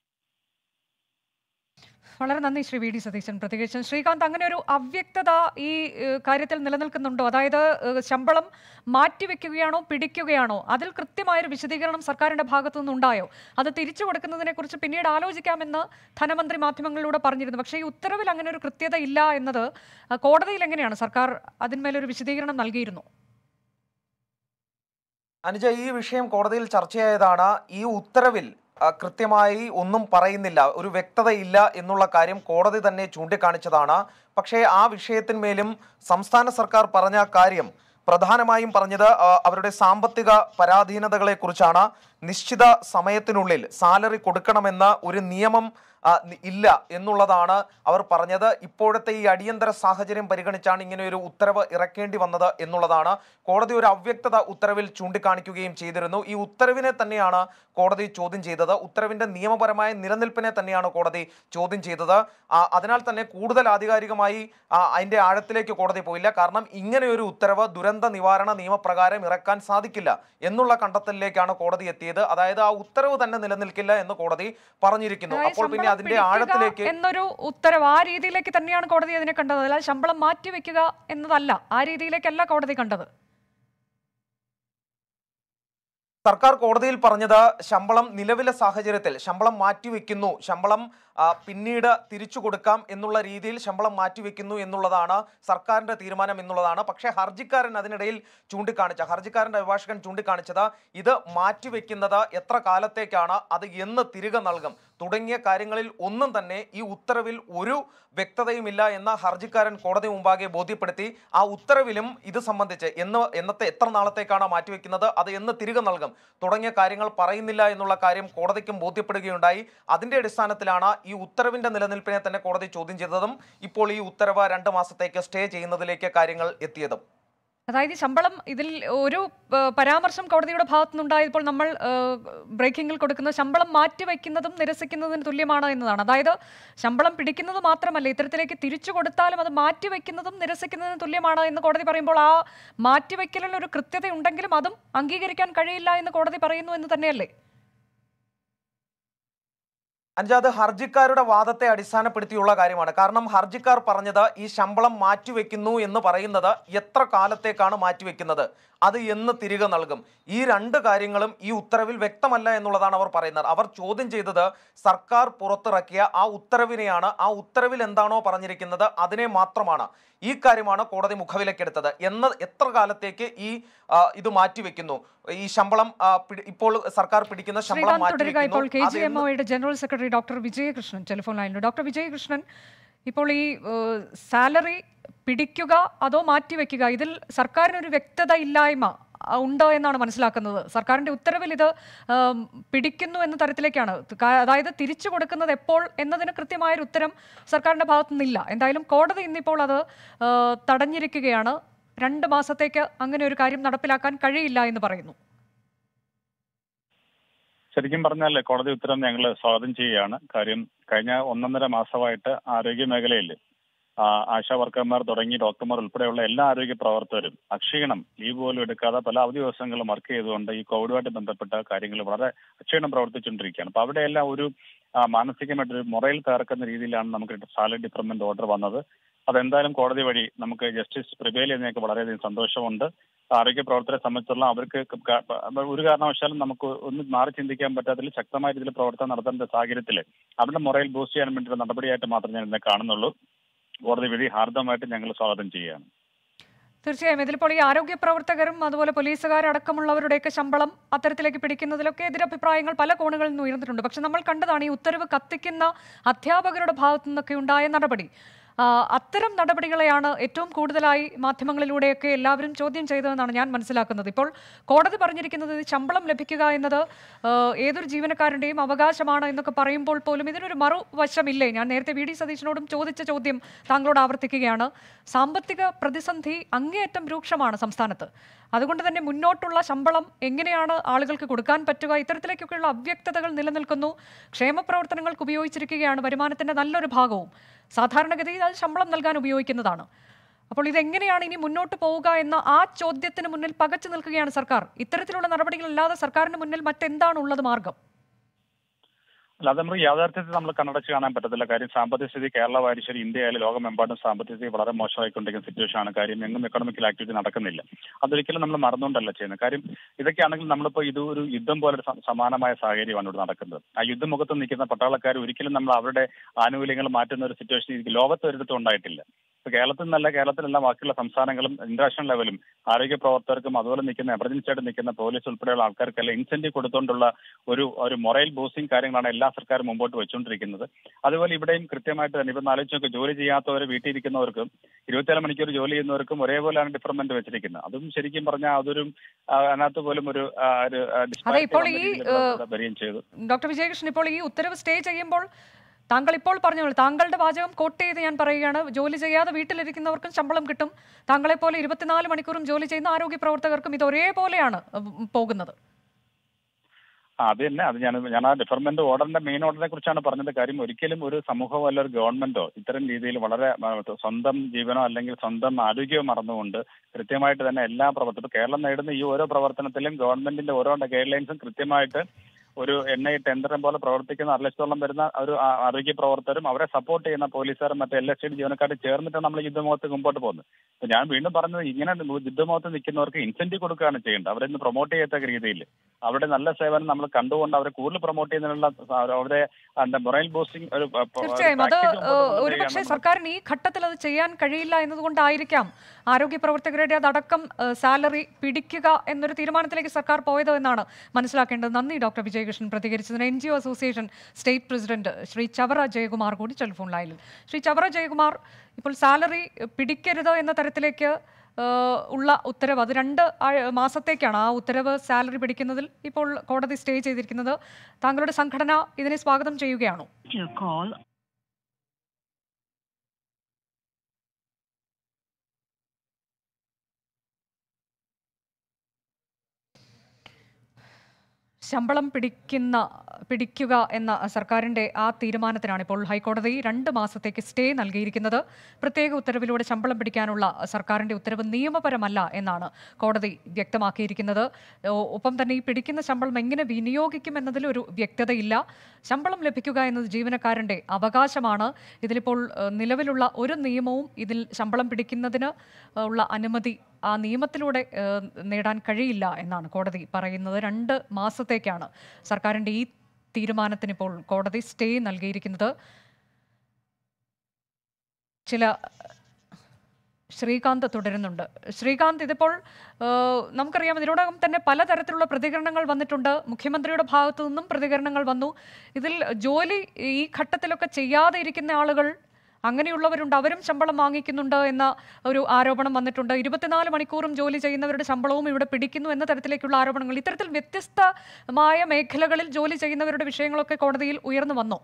Speaker 1: വളരെ നന്ദി ശ്രീ വി ഡി സതീശൻ പ്രതികരിച്ചൻ ശ്രീകാന്ത് അങ്ങനെ ഒരു അവ്യക്തത ഈ ഏഹ്, കാര്യത്തിൽ നിലനിൽക്കുന്നുണ്ടോ അതായത് ഏഹ്, ശമ്പളം മാറ്റിവെക്കുകയാണോ പിടിക്കുകയാണോ അതിൽ കൃത്യമായൊരു വിശദീകരണം സർക്കാരിന്റെ ഭാഗത്തു നിന്നുണ്ടായോ അത് തിരിച്ചു കൊടുക്കുന്നതിനെ കുറിച്ച് പിന്നീട് ആലോചിക്കാമെന്ന് ധനമന്ത്രി മാധ്യമങ്ങളിലൂടെ പറഞ്ഞിരുന്നു പക്ഷേ ഈ ഉത്തരവിൽ അങ്ങനെ ഒരു കൃത്യത ഇല്ല എന്നത് അഹ്, കോടതിയിൽ എങ്ങനെയാണ് സർക്കാർ അതിന്മേലൊരു വിശദീകരണം നൽകിയിരുന്നു
Speaker 3: അനുജ ഈ വിഷയം കോടതിയിൽ ചർച്ചയായതാണ് ഈ ഉത്തരവിൽ ആ, കൃത്യമായി ഒന്നും പറയുന്നില്ല ഒരു വ്യക്തതയില്ല എന്നുള്ള കാര്യം കോടതി തന്നെ ചൂണ്ടിക്കാണിച്ചതാണ് പക്ഷേ ആ വിഷയത്തിന്മേലും സംസ്ഥാന സർക്കാർ പറഞ്ഞ കാര്യം പ്രധാനമായും പറഞ്ഞത് ആ, അവരുടെ സാമ്പത്തിക പരാധീനതകളെ കുറിച്ചാണ് നിശ്ചിത സമയത്തിനുള്ളിൽ സാലറി കൊടുക്കണമെന്ന ഒരു നിയമം ആ, നി- ഇല്ല എന്നുള്ളതാണ് അവർ പറഞ്ഞത് ഇപ്പോഴത്തെ ഈ അടിയന്തര സാഹചര്യം പരിഗണിച്ചാണ് ഇങ്ങനെ ഒരു ഉത്തരവ് ഇറക്കേണ്ടി വന്നത് എന്നുള്ളതാണ് കോടതി ഒരു അവ്യക്തത ഉത്തരവിൽ ചൂണ്ടിക്കാണിക്കുകയും ചെയ്തിരുന്നു ഈ ഉത്തരവിനെ തന്നെയാണ് കോടതി ചോദ്യം ചെയ്തത് ഉത്തരവിന്റെ നിയമപരമായ നിലനിൽപ്പിനെ തന്നെയാണ് കോടതി ചോദ്യം ചെയ്തത് ആ, അതിനാൽ തന്നെ കൂടുതൽ ആധികാരികമായി ആ, അതിന്റെ ആഴത്തിലേക്ക് കോടതി പോയില്ല കാരണം ഇങ്ങനെ ഒരു ഉത്തരവ് ദുരന്ത നിവാരണ നിയമപ്രകാരം ഇറക്കാൻ സാധിക്കില്ല എന്നുള്ള കണ്ടെത്തലിലേക്കാണ് കോടതി എത്തിയത് അതായത് ആ ഉത്തരവ് തന്നെ നിലനിൽക്കില്ല എന്ന് കോടതി പറഞ്ഞിരിക്കുന്നു
Speaker 1: അതായത്
Speaker 3: അപ്പോൾ പിന്നെ
Speaker 1: ശമ്പളം
Speaker 3: അതിന്റെ
Speaker 1: പിടിക്കുക
Speaker 3: ആഴത്തിലേക്ക്
Speaker 1: എന്നൊരു ഉത്തരവ് ആ രീതിയിലേക്ക് തന്നെയാണ് കോടതി അതിനെ കണ്ടത് അല്ലാതെ ശമ്പളം മാറ്റിവെക്കുക എന്നതല്ല ആ രീതിയിലേക്കല്ല കോടതി കണ്ടത്
Speaker 3: സർക്കാർ കോടതിയിൽ പറഞ്ഞത് ശമ്പളം നിലവിലെ സാഹചര്യത്തിൽ ശമ്പളം മാറ്റിവെക്കുന്നു ശമ്പളം ആ, പിന്നീട് തിരിച്ചു കൊടുക്കാം എന്നുള്ള രീതിയിൽ ശമ്പളം മാറ്റിവെക്കുന്നു എന്നുള്ളതാണ് സർക്കാരിന്റെ തീരുമാനം എന്നുള്ളതാണ് പക്ഷേ ഹർജിക്കാരൻ അതിനിടയിൽ ചൂണ്ടിക്കാണിച്ച ഹർജിക്കാരന്റെ അഭിഭാഷകൻ ചൂണ്ടിക്കാണിച്ചത് ഇത് മാറ്റിവെക്കുന്നത് എത്ര കാലത്തേക്കാണ് അത് എന്ന് തിരികെ നൽകും തുടങ്ങിയ കാര്യങ്ങളിൽ ഒന്നും തന്നെ ഈ ഉത്തരവിൽ ഒരു വ്യക്തതയുമില്ല എന്ന് ഹർജിക്കാരൻ കോടതി മുമ്പാകെ ബോധ്യപ്പെടുത്തി ആ ഉത്തരവിലും ഇത് സംബന്ധിച്ച് എന്ന് എന്നത്തെ എത്ര നാളത്തേക്കാണ് മാറ്റിവെക്കുന്നത് അത് എന്ന് തിരികെ നൽകും തുടങ്ങിയ കാര്യങ്ങൾ പറയുന്നില്ല എന്നുള്ള കാര്യം കോടതിക്കും ബോധ്യപ്പെടുകയുണ്ടായി അതിന്റെ അടിസ്ഥാനത്തിലാണ് ഈ ഉത്തരവിന്റെ നിലനിൽപ്പിനെ തന്നെ കോടതി ചോദ്യം ചെയ്തതും ഇപ്പോൾ ഈ ഉത്തരവ് രണ്ട് മാസത്തേക്ക് സ്റ്റേ ചെയ്യുന്നതിലേക്ക് കാര്യങ്ങൾ എത്തിയതും
Speaker 1: അതായത് ഈ ശമ്പളം ഇതിൽ ഒരു ആ, പരാമർശം കോടതിയുടെ ഭാഗത്തുനിന്നുണ്ടായപ്പോൾ നമ്മൾ ബ്രേക്കിങ്ങിൽ കൊടുക്കുന്ന ശമ്പളം മാറ്റിവെക്കുന്നതും നിരസിക്കുന്നതിന് തുല്യമാണ് എന്നതാണ് അതായത് ശമ്പളം പിടിക്കുന്നത് മാത്രമല്ല ഇത്തരത്തിലേക്ക് തിരിച്ചു കൊടുത്താലും അത് മാറ്റിവെക്കുന്നതും നിരസിക്കുന്നതിന് തുല്യമാണ് എന്ന് കോടതി പറയുമ്പോൾ ആ മാറ്റിവെക്കലിൽ ഒരു കൃത്യത ഉണ്ടെങ്കിലും അതും അംഗീകരിക്കാൻ കഴിയില്ല എന്ന് കോടതി പറയുന്നു എന്ന് തന്നെയല്ലേ
Speaker 3: അഞ്ചാത് ഹർജിക്കാരുടെ വാദത്തെ അടിസ്ഥാനപ്പെടുത്തിയുള്ള കാര്യമാണ് കാരണം ഹർജിക്കാർ പറഞ്ഞത് ഈ ശമ്പളം മാറ്റിവെക്കുന്നു എന്ന് പറയുന്നത് എത്ര കാലത്തേക്കാണ് മാറ്റിവെക്കുന്നത് അത് എന്ന് തിരികെ നൽകും ഈ രണ്ട് കാര്യങ്ങളും ഈ ഉത്തരവിൽ വ്യക്തമല്ല എന്നുള്ളതാണ് അവർ പറയുന്നത് അവർ ചോദ്യം ചെയ്തത് സർക്കാർ പുറത്തിറക്കിയ ആ ഉത്തരവിനെയാണ് ആ ഉത്തരവിൽ എന്താണോ പറഞ്ഞിരിക്കുന്നത് അതിനെ മാത്രമാണ് ഈ കാര്യമാണ് കോടതി മുഖവിലക്കെടുത്തത് എന്ന് എത്ര കാലത്തേക്ക് ഈ ആ, ഇത് മാറ്റിവെക്കുന്നു ഈ ശമ്പളം ആ, പിടി- ഇപ്പോൾ സർക്കാർ പിടിക്കുന്ന ശമ്പളം
Speaker 1: ശ്രീകാന്ത് തുടരുക ഇപ്പോൾ കെ
Speaker 3: മാറ്റിവെക്കുന്നു
Speaker 1: ജി
Speaker 3: അത്
Speaker 1: എം
Speaker 3: എന്ന്
Speaker 1: ഒയുടെ general secretary doctor Vijayakrishnan telephone ലൈനിൽ ഡോക്ടർ വിജയകൃഷ്ണൻ ഇപ്പോൾ ഈ സാലറി പിടിക്കുക അതോ മാറ്റിവെക്കുക ഇതിൽ സർക്കാരിനൊരു വ്യക്തത ഇല്ലായ്മ ആ, ഉണ്ട് എന്നാണ് മനസ്സിലാക്കുന്നത് സർക്കാരിന്റെ ഉത്തരവിൽ ഇത് ആം, പിടിക്കുന്നു എന്ന തരത്തിലേക്കാണ് കാ- അതായത് തിരിച്ചു കൊടുക്കുന്നത് എപ്പോൾ എന്നതിന് കൃത്യമായൊരു ഉത്തരം സർക്കാരിന്റെ ഭാഗത്തു നിന്നില്ല എന്തായാലും കോടതി ഇന്നിപ്പോൾ അത് ആ, തടഞ്ഞിരിക്കുകയാണ് രണ്ട് മാസത്തേക്ക് അങ്ങനെ ഒരു കാര്യം നടപ്പിലാക്കാൻ കഴിയില്ല എന്ന് പറയുന്നു
Speaker 5: ശരിക്കും പറഞ്ഞാൽ കോടതി ഉത്തരം ഞങ്ങൾ സ്വാഗതം ചെയ്യുകയാണ് കാര്യം കഴിഞ്ഞ ഒന്നൊന്നര മാസമായിട്ട് ആരോഗ്യ മേഖലയിൽ ആ, ആശാ വർക്കർമാർ തുടങ്ങി ഡോക്ടർമാർ ഉൾപ്പെടെയുള്ള എല്ലാ ആരോഗ്യ പ്രവർത്തകരും അക്ഷീണം ലീവ് പോലും എടുക്കാതെ പല അവധി ദിവസങ്ങളും വർക്ക് ചെയ്തുകൊണ്ട് ഈ കോവിഡുമായിട്ട് ബന്ധപ്പെട്ട കാര്യങ്ങൾ വളരെ അക്ഷീണം പ്രവർത്തിച്ചുകൊണ്ടിരിക്കുകയാണ് അപ്പൊ അവിടെയെല്ലാം ഒരു ആ, മാനസികമായിട്ടൊരു മുറയിൽ തകർക്കുന്ന രീതിയിലാണ് നമുക്ക് സാലറി ഡിഫർമെന്റ് ഓർഡർ വന്നത് അതെന്തായാലും കോടതി വഴി നമുക്ക് ജസ്റ്റിസ് പ്രിവെയിൽ ചെയ്യുന്നതിനൊക്കെ വളരെയധികം സന്തോഷമുണ്ട് ആരോഗ്യ പ്രവർത്തകരെ സംബന്ധിച്ചുള്ള അവർക്ക് ക- ക- ഒരു കാരണവശാലും നമുക്ക് ഒന്ന് മാറി ചിന്തിക്കാൻ പറ്റാത്തതിൽ ശക്തമായ രീതിയിൽ പ്രവർത്തനം നടത്തേണ്ട സാഹചര്യത്തിൽ അവരുടെ മുറയിൽ ബൂസ്റ്റ് ചെയ്യാൻ വേണ്ടിയുള്ള നടപടിയായിട്ട് മാത്രമേ ഞാൻ ഇതിനെ കാണുന്നുള്ളൂ കോടതി വഴി ഹാർദമായിട്ട് ഞങ്ങൾ സ്വാഗതം ചെയ്യുകയാണ്
Speaker 1: തീർച്ചയായും ഇതിലിപ്പോൾ ഈ ആരോഗ്യ പ്രവർത്തകരും അതുപോലെ പോലീസുകാരടക്കമുള്ളവരുടെയൊക്കെ ശമ്പളം അത്തരത്തിലേക്ക് പിടിക്കുന്നതിലൊക്കെ എതിരഭിപ്രായങ്ങൾ പല കോണുകളിൽ നിന്ന് ഉയർന്നിട്ടുണ്ട് പക്ഷെ നമ്മൾ കണ്ടതാണ് ഈ ഉത്തരവ് കത്തിക്കുന്ന അധ്യാപകരുടെ ഭാഗത്തു നിന്നൊക്കെ ഉണ്ടായ നടപടി ആ, അത്തരം നടപടികളെയാണ് ഏറ്റവും കൂടുതലായി മാധ്യമങ്ങളിലൂടെയൊക്കെ എല്ലാവരും ചോദ്യം ചെയ്തതെന്നാണ് ഞാൻ മനസ്സിലാക്കുന്നത് ഇപ്പോൾ കോടതി പറഞ്ഞിരിക്കുന്നത് ഇത് ശമ്പളം ലഭിക്കുക എന്നത് ആ, ഏതൊരു ജീവനക്കാരൻ്റെയും അവകാശമാണ് എന്നൊക്കെ പറയുമ്പോൾ പോലും ഇതിനൊരു മറുവശമില്ലേ ഞാൻ നേരത്തെ വി ഡി സതീശനോടും ചോദിച്ച ചോദ്യം താങ്കളോട് ആവർത്തിക്കുകയാണ് സാമ്പത്തിക പ്രതിസന്ധി അങ്ങേയറ്റം രൂക്ഷമാണ് സംസ്ഥാനത്ത് അതുകൊണ്ട് തന്നെ മുന്നോട്ടുള്ള ശമ്പളം എങ്ങനെയാണ് ആളുകൾക്ക് കൊടുക്കാൻ പറ്റുക ഇത്തരത്തിലേക്കൊക്കെയുള്ള അവ്യക്തതകൾ നിലനിൽക്കുന്നു ക്ഷേമ പ്രവർത്തനങ്ങൾക്ക് ഉപയോഗിച്ചിരിക്കുകയാണ് വരുമാനത്തിന്റെ നല്ലൊരു ഭാഗവും സാധാരണഗതിയിൽ അത് ശമ്പളം നൽകാൻ ഉപയോഗിക്കുന്നതാണ് അപ്പോൾ ഇതെങ്ങനെയാണ് ഇനി മുന്നോട്ട് പോവുക എന്ന ആ ചോദ്യത്തിന് മുന്നിൽ പകച്ചു നിൽക്കുകയാണ് സർക്കാർ ഇത്തരത്തിലുള്ള നടപടികളല്ലാതെ സർക്കാരിന് മുന്നിൽ മറ്റെന്താണ് ഉള്ളത് മാർഗം
Speaker 5: അല്ലാതെ നമുക്ക് യാഥാർത്ഥ്യത്തിൽ നമ്മൾ കണ്ണടച്ച് കാണാൻ പറ്റത്തില്ല കാര്യം സാമ്പത്തിക സ്ഥിതി കേരള വാരിശ്ശേരി ഇന്ത്യ ആയാലും ലോകമെമ്പാടും സാമ്പത്തിക സ്ഥിതി വളരെ മോശമായിക്കൊണ്ടിരിക്കുന്ന സിറ്റുവേഷൻ ആണ് കാര്യം എങ്ങും എക്കണോമിക്കൽ ആക്ടിവിറ്റി നടക്കുന്നില്ല അതൊരിക്കലും നമ്മൾ മറന്നുകൊണ്ടല്ല ചെയ്യുന്നത് കാര്യം ഇതൊക്കെയാണെങ്കിൽ നമ്മളിപ്പോൾ ഇത് ഒരു യുദ്ധം പോലെ ഒരു സ- സമാനമായ സാഹചര്യമാണ് ഇവിടെ നടക്കുന്നത് ആ യുദ്ധമുഖത്ത് നിൽക്കുന്ന പട്ടാളക്കാർ ഒരിക്കലും നമ്മൾ അവരുടെ ആനുകൂല്യങ്ങൾ മാറ്റുന്ന ഒരു സിറ്റുവേഷൻ ഇത് ലോകത്ത് ഒരിടത്തും ഉണ്ടായിട്ടില്ല ഇപ്പൊ കേരളത്തിൽ നിന്നല്ല കേരളത്തിലല്ല ബാക്കിയുള്ള സംസ്ഥാനങ്ങളും ഇന്റർനാഷണൽ ലെവലും ആരോഗ്യ പ്രവർത്തകർക്കും അതുപോലെ നിൽക്കുന്ന എമർജൻസി ആയിട്ട് നിൽക്കുന്ന പോലീസ് ഉൾപ്പെടെയുള്ള ആൾക്കാർക്കെല്ലാം ഇൻസെന്റീവ് കൊടുത്തുകൊണ്ടുള്ള ഒരു ഒരു മൊറൈൽ ബൂസ്റ്റിംഗ് കാര്യങ്ങളാണ് എല്ലാ സർക്കാരും മുമ്പോട്ട് വെച്ചുകൊണ്ടിരിക്കുന്നത് അതുപോലെ ഇവിടെയും കൃത്യമായിട്ട് തന്നെ ഇപ്പം ആലോചിച്ച് നോക്ക് ജോലി ചെയ്യാത്തവർ വീട്ടിൽ ഇരിക്കുന്നവർക്കും ഇരുപത്തിനാല് മണിക്കൂർ ജോലി ചെയ്യുന്നവർക്കും ഒരേപോലെയാണ് ഡിഫർമെന്റ് വെച്ചിരിക്കുന്നത് അതും ശരിക്കും പറഞ്ഞാൽ അതൊരു ആ, അതിനകത്ത് പോലും ഒരു ആ, ഒരു ആ, disparity
Speaker 1: അതെ, ഇപ്പോൾ
Speaker 5: വന്ന
Speaker 1: ഈ,
Speaker 5: രീതിയിൽ
Speaker 1: ഏഹ്,
Speaker 5: ഇവിടെ വരികയും ചെയ്തു
Speaker 1: ഡോക്ടർ വിജയകൃഷ്ണൻ ഇപ്പോൾ ഈ ഉത്തരവ് സ്റ്റേ ചെയ്യുമ്പോൾ താങ്കൾ ഇപ്പോൾ പറഞ്ഞ പോലെ താങ്കളുടെ വാചകം കോട്ട് ചെയ്ത് ഞാൻ പറയുകയാണ് ജോലി ചെയ്യാതെ വീട്ടിലിരിക്കുന്നവർക്കും ശമ്പളം കിട്ടും താങ്കളെ പോലെ ഇരുപത്തിനാല് മണിക്കൂറും ജോലി ചെയ്യുന്ന ആരോഗ്യ പ്രവർത്തകർക്കും ഇത് ഒരേപോലെയാണ് ഉം, പോകുന്നത്
Speaker 5: ആ, അത് തന്നെ അത് ഞാൻ ഞാൻ ആ ഡിഫർമെന്റ് ഓർഡറിന്റെ മെയിൻ ഓർഡറിനെ കുറിച്ചാണ് പറഞ്ഞത് കാര്യം ഒരിക്കലും ഒരു സമൂഹമോ അല്ല ഒരു ഗവൺമെന്റോ ഇത്തരം രീതിയിൽ വളരെ ആ, സ്വന്തം ജീവനോ അല്ലെങ്കിൽ സ്വന്തം ആരോഗ്യമോ മറന്നുകൊണ്ട് കൃത്യമായിട്ട് തന്നെ എല്ലാ പ്രവർത്തനം കേരളം നേടുന്ന ഈ ഓരോ പ്രവർത്തനത്തിലും ഗവൺമെന്റിന്റെ ഓരോ ഗൈഡ് ലൈൻസും കൃത്യമായിട്ട് ഒരു എൻ ഐ ടെൻഡറും പോലെ പ്രവർത്തിക്കുന്ന അര ലക്ഷത്തോളം വരുന്ന ഒരു ആ- ആരോഗ്യ പ്രവർത്തകരും അവരെ സപ്പോർട്ട് ചെയ്യുന്ന പോലീസുകാരും മറ്റേ എൽ എസ് ടി ജീവനക്കാരും ചേർന്നിട്ടാണ് നമ്മൾ യുദ്ധമുഖത്ത് മുമ്പോട്ട് പോകുന്നത് അപ്പൊ ഞാൻ വീണ്ടും പറഞ്ഞത് ഇങ്ങനെ യുദ്ധമുഖത്ത് നിൽക്കുന്നവർക്ക് ഇൻസെന്റീവ് കൊടുക്കുകയാണ് ചെയ്യേണ്ടത് അവരെ ഇന്ന് പ്രൊമോട്ട് ചെയ്യത്തക്ക രീതിയിൽ അവരുടെ നല്ല സേവനം നമ്മൾ കണ്ടുകൊണ്ട് അവരെ കൂടുതൽ പ്രൊമോട്ട് ചെയ്യുന്നതിനുള്ള സ- അവരെ എന്താ മൊറൈൽ ബൂസ്റ്റിംഗ് ഒരു പ- പ- ഒരു
Speaker 1: തീർച്ചയായും അത്
Speaker 5: package മുമ്പോട്ട്
Speaker 1: ഏഹ്,
Speaker 5: കൊണ്ടുവരികയാണ്
Speaker 1: ഒരുപക്ഷെ
Speaker 5: നമ്മൾ.
Speaker 1: സർക്കാരിന് ഈ ഘട്ടത്തിൽ അത് ചെയ്യാൻ കഴിയില്ല എന്നതുകൊണ്ടായിരിക്കാം ആരോഗ്യ പ്രവർത്തകരുടെ അതടക്കം ഏഹ്, സാലറി പിടിക്കുക എന്നൊരു തീരുമാനത്തിലേക്ക് സർക്കാർ പോയത് എന്നാണ് മനസ്സിലാക്കേണ്ടത് നന്ദി ഡോക്ടർ വിജയകൃഷ്ണൻ പ്രതികരിച്ചതിന് N G O association state president Shri Chavara Jayakumar കൂടി ടെലിഫോൺ ലൈനിൽ ശ്രീ ചവറ ജയകുമാർ ഇപ്പോൾ സാലറി പിടിക്കരുത് എന്ന തരത്തിലേക്ക് ഏഹ്, ഉള്ള ഉത്തരവ് അത് രണ്ട് ആഴ് മാസത്തേക്കാണ് ആ ഉത്തരവ് സാലറി പിടിക്കുന്നതിൽ ഇപ്പോൾ കോടതി സ്റ്റേ ചെയ്തിരിക്കുന്നത് താങ്കളുടെ സംഘടന ഇതിനെ സ്വാഗതം ചെയ്യുകയാണോ
Speaker 6: Your call
Speaker 1: ശമ്പളം പിടിക്കുന്ന പിടിക്കുക എന്ന സർക്കാരിന്റെ ആ തീരുമാനത്തിനാണ് ഇപ്പോൾ ഹൈക്കോടതി രണ്ട് മാസത്തേക്ക് സ്റ്റേ നൽകിയിരിക്കുന്നത് പ്രത്യേക ഉത്തരവിലൂടെ ശമ്പളം പിടിക്കാനുള്ള സർക്കാരിന്റെ ഉത്തരവ് നിയമപരമല്ല എന്നാണ് കോടതി വ്യക്തമാക്കിയിരിക്കുന്നത് ഒ- ഒപ്പം തന്നെ ഈ പിടിക്കുന്ന ശമ്പളം എങ്ങനെ വിനിയോഗിക്കും എന്നതിൽ ഒരു വ്യക്തതയില്ല ശമ്പളം ലഭിക്കുക എന്നത് ജീവനക്കാരന്റെ അവകാശമാണ് ഇതിലിപ്പോൾ ഏഹ്, നിലവിലുള്ള ഒരു നിയമവും ഇതിൽ ശമ്പളം പിടിക്കുന്നതിന് ഏഹ്, ഉള്ള അനുമതി ആ നിയമത്തിലൂടെ ഏഹ്, നേടാൻ കഴിയില്ല എന്നാണ് കോടതി പറയുന്നത് രണ്ട് മാസത്തേക്കാണ് സർക്കാരിന്റെ ഈ തീരുമാനത്തിന് ഇപ്പോൾ കോടതി സ്റ്റേ നൽകിയിരിക്കുന്നത് ചില ശ്രീകാന്ത് തുടരുന്നുണ്ട് ശ്രീകാന്ത് ഇതിപ്പോൾ ഏഹ്, നമുക്കറിയാം ഇതിനോടകം തന്നെ പലതരത്തിലുള്ള പ്രതികരണങ്ങൾ വന്നിട്ടുണ്ട് മുഖ്യമന്ത്രിയുടെ ഭാഗത്തു നിന്നും പ്രതികരണങ്ങൾ വന്നു ഇതിൽ ജോലി ഈ ഘട്ടത്തിലൊക്കെ ചെയ്യാതെ ഇരിക്കുന്ന ആളുകൾ അങ്ങനെയുള്ളവരുണ്ട് അവരും ശമ്പളം വാങ്ങിക്കുന്നുണ്ട് എന്ന ഒരു ആരോപണം വന്നിട്ടുണ്ട് ഇരുപത്തിനാല് മണിക്കൂറും ജോലി ചെയ്യുന്നവരുടെ ശമ്പളവും ഇവിടെ പിടിക്കുന്നു എന്ന തരത്തിലേക്കുള്ള ആരോപണങ്ങൾ ഇത്തരത്തിൽ വ്യത്യസ്തമായ മേഖലകളിൽ ജോലി ചെയ്യുന്നവരുടെ വിഷയങ്ങളൊക്കെ കോടതിയിൽ ഉയർന്നു വന്നോ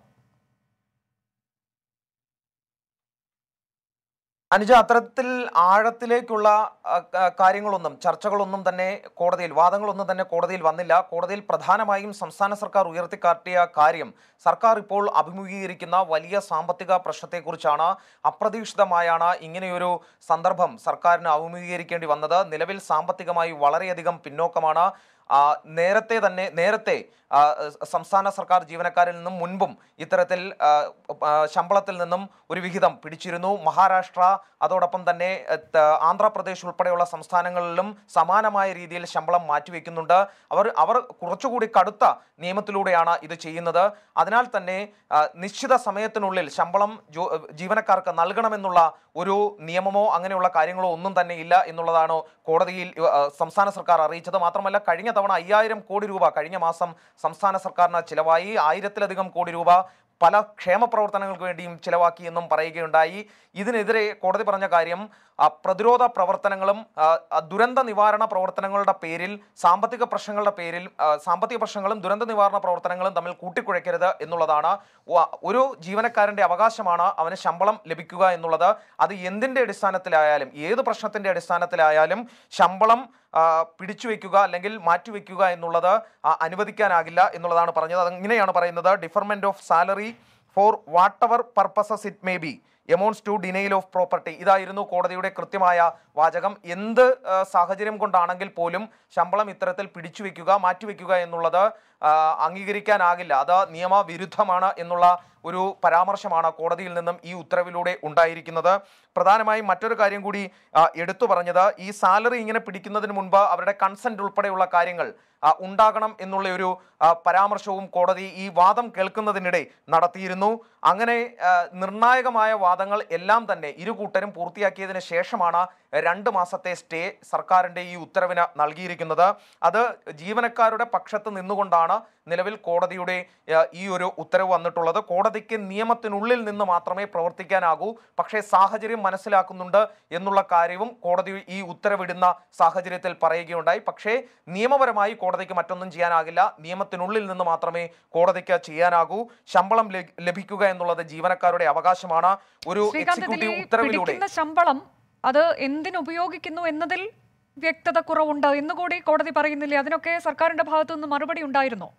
Speaker 3: അനുജ അത്തരത്തിൽ ആഴത്തിലേക്കുള്ള ആ, ക- കാര്യങ്ങളൊന്നും ചർച്ചകളൊന്നും തന്നെ കോടതിയിൽ വാദങ്ങളൊന്നും തന്നെ കോടതിയിൽ വന്നില്ല കോടതിയിൽ പ്രധാനമായും സംസ്ഥാന സർക്കാർ ഉയർത്തിക്കാട്ടിയ കാര്യം സർക്കാർ ഇപ്പോൾ അഭിമുഖീകരിക്കുന്ന വലിയ സാമ്പത്തിക പ്രശ്നത്തെക്കുറിച്ചാണ് അപ്രതീക്ഷിതമായാണ് ഇങ്ങനെയൊരു സന്ദർഭം സർക്കാരിന് അഭിമുഖീകരിക്കേണ്ടി വന്നത് നിലവിൽ സാമ്പത്തികമായി വളരെയധികം പിന്നോക്കമാണ് ആ, നേരത്തെ തന്നെ നേരത്തെ ആ, സംസ്ഥാന സർക്കാർ ജീവനക്കാരിൽ നിന്നും മുൻപും ഇത്തരത്തിൽ ആ, ആ, ശമ്പളത്തിൽ നിന്നും ഒരു വിഹിതം പിടിച്ചിരുന്നു മഹാരാഷ്ട്ര അതോടൊപ്പം തന്നെ എ, ത- ആന്ധ്രാപ്രദേശ് ഉൾപ്പെടെയുള്ള സംസ്ഥാനങ്ങളിലും സമാനമായ രീതിയിൽ ശമ്പളം മാറ്റിവെക്കുന്നുണ്ട് അവർ അവർ കുറച്ചുകൂടി കടുത്ത നിയമത്തിലൂടെയാണ് ഇത് ചെയ്യുന്നത് അതിനാൽ തന്നെ ആ, നിശ്ചിത സമയത്തിനുള്ളിൽ ശമ്പളം ജോ- ജീവനക്കാർക്ക് നൽകണമെന്നുള്ള ഒരു നിയമമോ അങ്ങനെയുള്ള കാര്യങ്ങളോ ഒന്നും തന്നെ ഇല്ല എന്നുള്ളതാണ് കോടതിയിൽ ഇവ- ആ, സംസ്ഥാന സർക്കാർ അറിയിച്ചത് മാത്രമല്ല കഴിഞ്ഞ തവണ അയ്യായിരം കോടി രൂപ കഴിഞ്ഞ മാസം സംസ്ഥാന സർക്കാരിന് ചിലവായി ആയിരത്തിലധികം കോടി രൂപ പല ക്ഷേമ പ്രവർത്തനങ്ങൾക്ക് വേണ്ടിയും ചിലവാക്കി എന്നും പറയുകയുണ്ടായി ഇതിനെതിരെ കോടതി പറഞ്ഞ കാര്യം ആ, പ്രതിരോധ പ്രവർത്തനങ്ങളും ആ, ആ, ദുരന്ത നിവാരണ പ്രവർത്തനങ്ങളുടെ പേരിൽ സാമ്പത്തിക പ്രശ്നങ്ങളുടെ പേരിൽ ആ, സാമ്പത്തിക പ്രശ്നങ്ങളും ദുരന്ത നിവാരണ പ്രവർത്തനങ്ങളും തമ്മിൽ കൂട്ടിക്കുഴയ്ക്കരുത് എന്നുള്ളതാണ് വ- ഒരു ജീവനക്കാരന്റെ അവകാശമാണ് അവന് ശമ്പളം ലഭിക്കുക എന്നുള്ളത് അത് എന്തിന്റെ അടിസ്ഥാനത്തിലായാലും ഏത് പ്രശ്നത്തിന്റെ അടിസ്ഥാനത്തിലായാലും ശമ്പളം ആ, പിടിച്ചു വെക്കുക അല്ലെങ്കിൽ മാറ്റിവെക്കുക എന്നുള്ളത് ആ, അനുവദിക്കാനാകില്ല എന്നുള്ളതാണ് പറഞ്ഞത് അത് ഇങ്ങനെയാണ് പറയുന്നത് deferment of salary for whatever purposes it may be amounts to denial of property ഇതായിരുന്നു കോടതിയുടെ കൃത്യമായ വാചകം എന്ത് ആ, സാഹചര്യം കൊണ്ടാണെങ്കിൽ പോലും ശമ്പളം ഇത്തരത്തിൽ പിടിച്ചു വെക്കുക മാറ്റിവെക്കുക എന്നുള്ളത് ആ, അംഗീകരിക്കാനാകില്ല അത് നിയമവിരുദ്ധമാണ് എന്നുള്ള ഒരു പരാമർശമാണ് കോടതിയിൽ നിന്നും ഈ ഉത്തരവിലൂടെ ഉണ്ടായിരിക്കുന്നത് പ്രധാനമായും മറ്റൊരു കാര്യം കൂടി ആ, എടുത്തു പറഞ്ഞത് ഈ സാലറി ഇങ്ങനെ പിടിക്കുന്നതിന് മുൻപ് അവരുടെ കൺസെന്റ് ഉൾപ്പെടെയുള്ള കാര്യങ്ങൾ ആ, ഉണ്ടാകണം എന്നുള്ള ഒരു ആ, പരാമർശവും കോടതി ഈ വാദം കേൾക്കുന്നതിനിടെ നടത്തിയിരുന്നു അങ്ങനെ ആ, നിർണായകമായ വാദങ്ങൾ എല്ലാം തന്നെ ഇരു കൂട്ടരും പൂർത്തിയാക്കിയതിന് ശേഷമാണ് രണ്ട് മാസത്തെ സ്റ്റേ സർക്കാരിന്റെ ഈ ഉത്തരവിന് നൽകിയിരിക്കുന്നത് അത് ജീവനക്കാരുടെ പക്ഷത്ത് നിന്നുകൊണ്ടാണ് നിലവിൽ കോടതിയുടെ ആ, ഈ ഒരു ഉത്തരവ് വന്നിട്ടുള്ളത് കോടതിക്ക് നിയമത്തിനുള്ളിൽ നിന്ന് മാത്രമേ പ്രവർത്തിക്കാനാകൂ പക്ഷേ സാഹചര്യം മനസ്സിലാക്കുന്നുണ്ട് എന്നുള്ള കാര്യവും കോടതി ഈ ഉത്തരവിടുന്ന സാഹചര്യത്തിൽ പറയുകയുണ്ടായി പക്ഷേ നിയമപരമായി കോടതിക്ക് മറ്റൊന്നും ചെയ്യാനാകില്ല നിയമത്തിനുള്ളിൽ നിന്ന് മാത്രമേ കോടതിക്ക് ചെയ്യാനാകൂ ശമ്പളം ലഭി- ലഭിക്കുക എന്നുള്ളത് ജീവനക്കാരുടെ അവകാശമാണ് ഒരു
Speaker 1: ശ്രീകാന്ത് ഇതിൽ
Speaker 3: എക്സിക്യൂട്ടീവ്
Speaker 1: ഈ
Speaker 3: ഉത്തരവിലൂടെ
Speaker 1: പിടിക്കുന്ന ശമ്പളം അത് എന്തിനുപയോഗിക്കുന്നു എന്നതിൽ വ്യക്തത കുറവുണ്ട് എന്നുകൂടി കോടതി പറയുന്നില്ലേ അതിനൊക്കെ സർക്കാരിന്റെ ഭാഗത്തു നിന്ന് മറുപടി ഉണ്ടായിരുന്നോ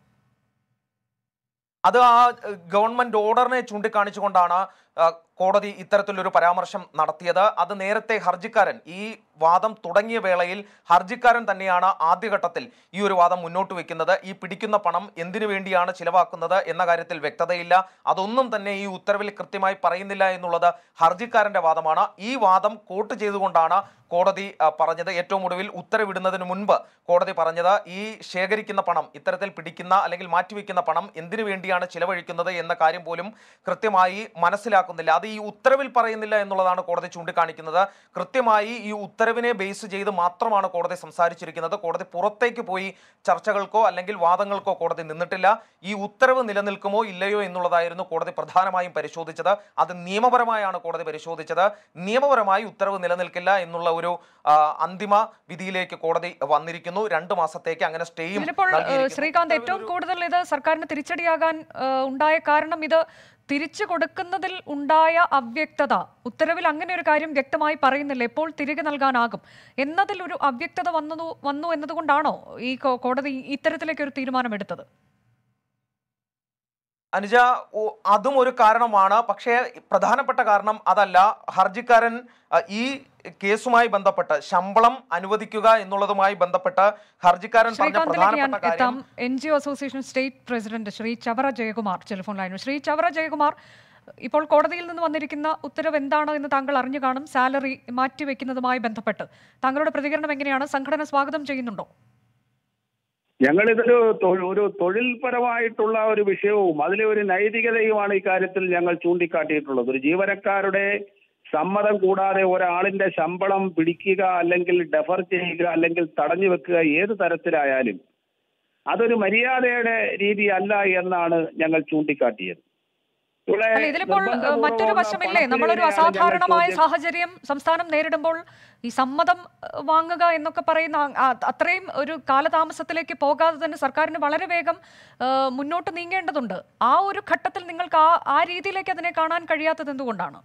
Speaker 3: അത് ആ ഏഹ്, ഗവൺമെന്റ് ഓർഡറിനെ ചൂണ്ടിക്കാണിച്ചുകൊണ്ടാണ് ആ, കോടതി ഇത്തരത്തിലൊരു പരാമർശം നടത്തിയത് അത് നേരത്തെ ഹർജിക്കാരൻ ഈ വാദം തുടങ്ങിയ വേളയിൽ ഹർജിക്കാരൻ തന്നെയാണ് ആദ്യഘട്ടത്തിൽ ഈ ഒരു വാദം മുന്നോട്ട് വെക്കുന്നത് ഈ പിടിക്കുന്ന പണം എന്തിനു വേണ്ടിയാണ് ചിലവാക്കുന്നത് എന്ന കാര്യത്തിൽ വ്യക്തതയില്ല അതൊന്നും തന്നെ ഈ ഉത്തരവിൽ കൃത്യമായി പറയുന്നില്ല എന്നുള്ളത് ഹർജിക്കാരന്റെ വാദമാണ് ഈ വാദം കോട്ട് ചെയ്തുകൊണ്ടാണ് കോടതി ആ, പറഞ്ഞത് ഏറ്റവും ഒടുവിൽ ഉത്തരവിടുന്നതിന് മുൻപ് കോടതി പറഞ്ഞത് ഈ ശേഖരിക്കുന്ന പണം ഇത്തരത്തിൽ പിടിക്കുന്ന അല്ലെങ്കിൽ മാറ്റിവെക്കുന്ന പണം എന്തിനു വേണ്ടിയാണ് ചിലവഴിക്കുന്നത് എന്ന കാര്യം പോലും കൃത്യമായി മനസ്സിലാക്കുന്നില്ല അത് ഈ ഉത്തരവിൽ പറയുന്നില്ല എന്നുള്ളതാണ് കോടതി ചൂണ്ടിക്കാണിക്കുന്നത് കൃത്യമായി ഈ ഉത്തരവിനെ ബേസ് ചെയ്ത് മാത്രമാണ് കോടതി സംസാരിച്ചിരിക്കുന്നത് കോടതി പുറത്തേക്ക് പോയി ചർച്ചകൾക്കോ അല്ലെങ്കിൽ വാദങ്ങൾക്കോ കോടതി നിന്നിട്ടില്ല ഈ ഉത്തരവ് നിലനിൽക്കുമോ ഇല്ലയോ എന്നുള്ളതായിരുന്നു കോടതി പ്രധാനമായും പരിശോധിച്ചത് അത് നിയമപരമായാണ് കോടതി പരിശോധിച്ചത് നിയമപരമായി ഉത്തരവ് നിലനിൽക്കില്ല എന്നുള്ള ഒരു ആ, അന്തിമ വിധിയിലേക്ക് കോടതി വന്നിരിക്കുന്നു രണ്ട് മാസത്തേക്ക് അങ്ങനെ സ്റ്റേയും
Speaker 1: ഇതിലിപ്പോൾ ഏഹ്,
Speaker 3: നൽകിയിരിക്കുന്നു.
Speaker 1: ശ്രീകാന്ത് ഏറ്റവും കൂടുതൽ ഇത് സർക്കാരിന് തിരിച്ചടിയാകാൻ ഏഹ്, ഉണ്ടായ കാരണം ഇത് തിരിച്ചു കൊടുക്കുന്നതിൽ ഉണ്ടായ അവ്യക്തത ഉത്തരവിൽ അങ്ങനെ ഒരു കാര്യം വ്യക്തമായി പറയുന്നില്ല എപ്പോൾ തിരികെ നൽകാനാകും എന്നതിൽ ഒരു അവ്യക്തത വന്നു വന്നു എന്നതുകൊണ്ടാണോ ഈ കോ- കോടതി ഇത്തരത്തിലേക്ക് ഒരു തീരുമാനമെടുത്തത്
Speaker 3: അനുജ ഓ- അതും ഒരു കാരണമാണ് പക്ഷേ പ്രധാനപ്പെട്ട കാരണം അതല്ല ഹർജിക്കാരൻ അ, ഈ കേസുമായി ബന്ധപ്പെട്ട് ശമ്പളം അനുവദിക്കുക എന്നുള്ളതുമായി ബന്ധപ്പെട്ട് ഹർജിക്കാരൻ പറഞ്ഞ
Speaker 1: ശ്രീകാന്തിലേക്ക് ഞാൻ
Speaker 3: പ്രധാനപ്പെട്ട
Speaker 1: എത്താം
Speaker 3: കാര്യം
Speaker 1: N G O association state president Shri Chavara Jayakumar telephone ലൈനിൽ ശ്രീ ചവറ ജയകുമാർ ഇപ്പോൾ കോടതിയിൽ നിന്ന് വന്നിരിക്കുന്ന ഉത്തരവ് എന്താണ് എന്ന് താങ്കൾ അറിഞ്ഞു കാണും സാലറി മാറ്റിവെക്കുന്നതുമായി ബന്ധപ്പെട്ട് താങ്കളുടെ പ്രതികരണം എങ്ങനെയാണ് സംഘടന സ്വാഗതം ചെയ്യുന്നുണ്ടോ
Speaker 6: ഞങ്ങളിതൊരു തൊ- ഒരു തൊഴിൽപരമായിട്ടുള്ള ഒരു വിഷയവും അതിലെ ഒരു നൈതികതയുമാണ് ഇക്കാര്യത്തിൽ ഞങ്ങൾ ചൂണ്ടിക്കാട്ടിയിട്ടുള്ളത് ഒരു ജീവനക്കാരുടെ സമ്മതം കൂടാതെ ഒരാളിന്റെ ശമ്പളം പിടിക്കുക അല്ലെങ്കിൽ ഡെഫർ ചെയ്യുക അല്ലെങ്കിൽ തടഞ്ഞു വെക്കുക ഏത് തരത്തിലായാലും അതൊരു മര്യാദയുടെ രീതി അല്ല എന്നാണ് ഞങ്ങൾ ചൂണ്ടിക്കാട്ടിയത് ഇവിടെ
Speaker 1: അല്ല ഇതിലിപ്പോൾ ഏഹ്,
Speaker 6: നിർബന്ധപൂർവ്വം
Speaker 1: മറ്റൊരു വശമില്ലേ
Speaker 6: പണത്തിന്
Speaker 1: നമ്മളൊരു
Speaker 6: വേണ്ടിയാണ് ഞങ്ങൾ
Speaker 1: അസാധാരണമായ
Speaker 6: ചോദ്യം-
Speaker 1: സാഹചര്യം സംസ്ഥാനം നേരിടുമ്പോൾ ഈ സമ്മതം ഏഹ്, വാങ്ങുക എന്നൊക്കെ പറയുന്ന ആ- ആ- അത്രയും ഒരു കാലതാമസത്തിലേക്ക് പോകാതെ തന്നെ സർക്കാരിന് വളരെ വേഗം ഏഹ്, മുന്നോട്ട് നീങ്ങേണ്ടതുണ്ട് ആ ഒരു ഘട്ടത്തിൽ നിങ്ങൾക്ക് ആ ആ രീതിയിലേക്ക് അതിനെ കാണാൻ കഴിയാത്തത് എന്തുകൊണ്ടാണ്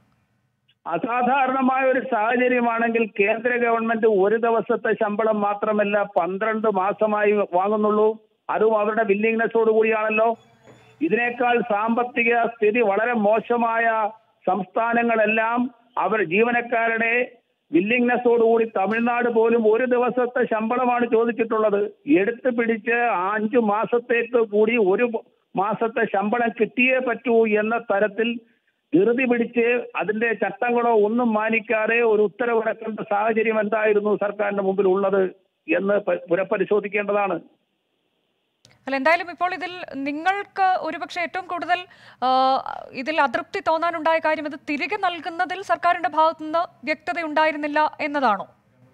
Speaker 6: അസാധാരണമായ ഒരു സാഹചര്യമാണെങ്കിൽ കേന്ദ്ര ഗവൺമെന്റ് ഒരു ദിവസത്തെ ശമ്പളം മാത്രമല്ല പന്ത്രണ്ട് മാസമായി വാങ്ങുന്നുള്ളൂ അതും അവരുടെ വില്ലിങ്നെസ്സോട് കൂടിയാണല്ലോ ഇതിനേക്കാൾ സാമ്പത്തിക സ്ഥിതി വളരെ മോശമായ സംസ്ഥാനങ്ങളെല്ലാം അവർ ജീവനക്കാരുടെ വില്ലിങ്നെസ്സോടുകൂടി തമിഴ്നാട് പോലും ഒരു ദിവസത്തെ ശമ്പളമാണ് ചോദിച്ചിട്ടുള്ളത് എടുത്തു പിടിച്ച് അഞ്ചു മാസത്തേക്ക് കൂടി ഒരു മാസത്തെ ശമ്പളം കിട്ടിയേ പറ്റൂ എന്ന തരത്തിൽ ധൃതി പിടിച്ച് അതിന്റെ ചട്ടങ്ങളോ ഒന്നും മാനിക്കാതെ ഒരു ഉത്തരവിറക്കേണ്ട സാഹചര്യം എന്തായിരുന്നു സർക്കാരിന്റെ മുമ്പിൽ ഉള്ളത് എന്ന് പ- പുനഃപരിശോധിക്കേണ്ടതാണ്
Speaker 1: അല്ല എന്തായാലും ഇപ്പോൾ ഇതിൽ നിങ്ങൾക്ക് ഒരുപക്ഷെ ഏറ്റവും കൂടുതൽ ആ, ഇതിൽ അതൃപ്തി തോന്നാനുണ്ടായ കാര്യം ഇത് തിരികെ നൽകുന്നതിൽ സർക്കാരിന്റെ ഭാഗത്തുനിന്ന് വ്യക്തത ഉണ്ടായിരുന്നില്ല എന്നതാണോ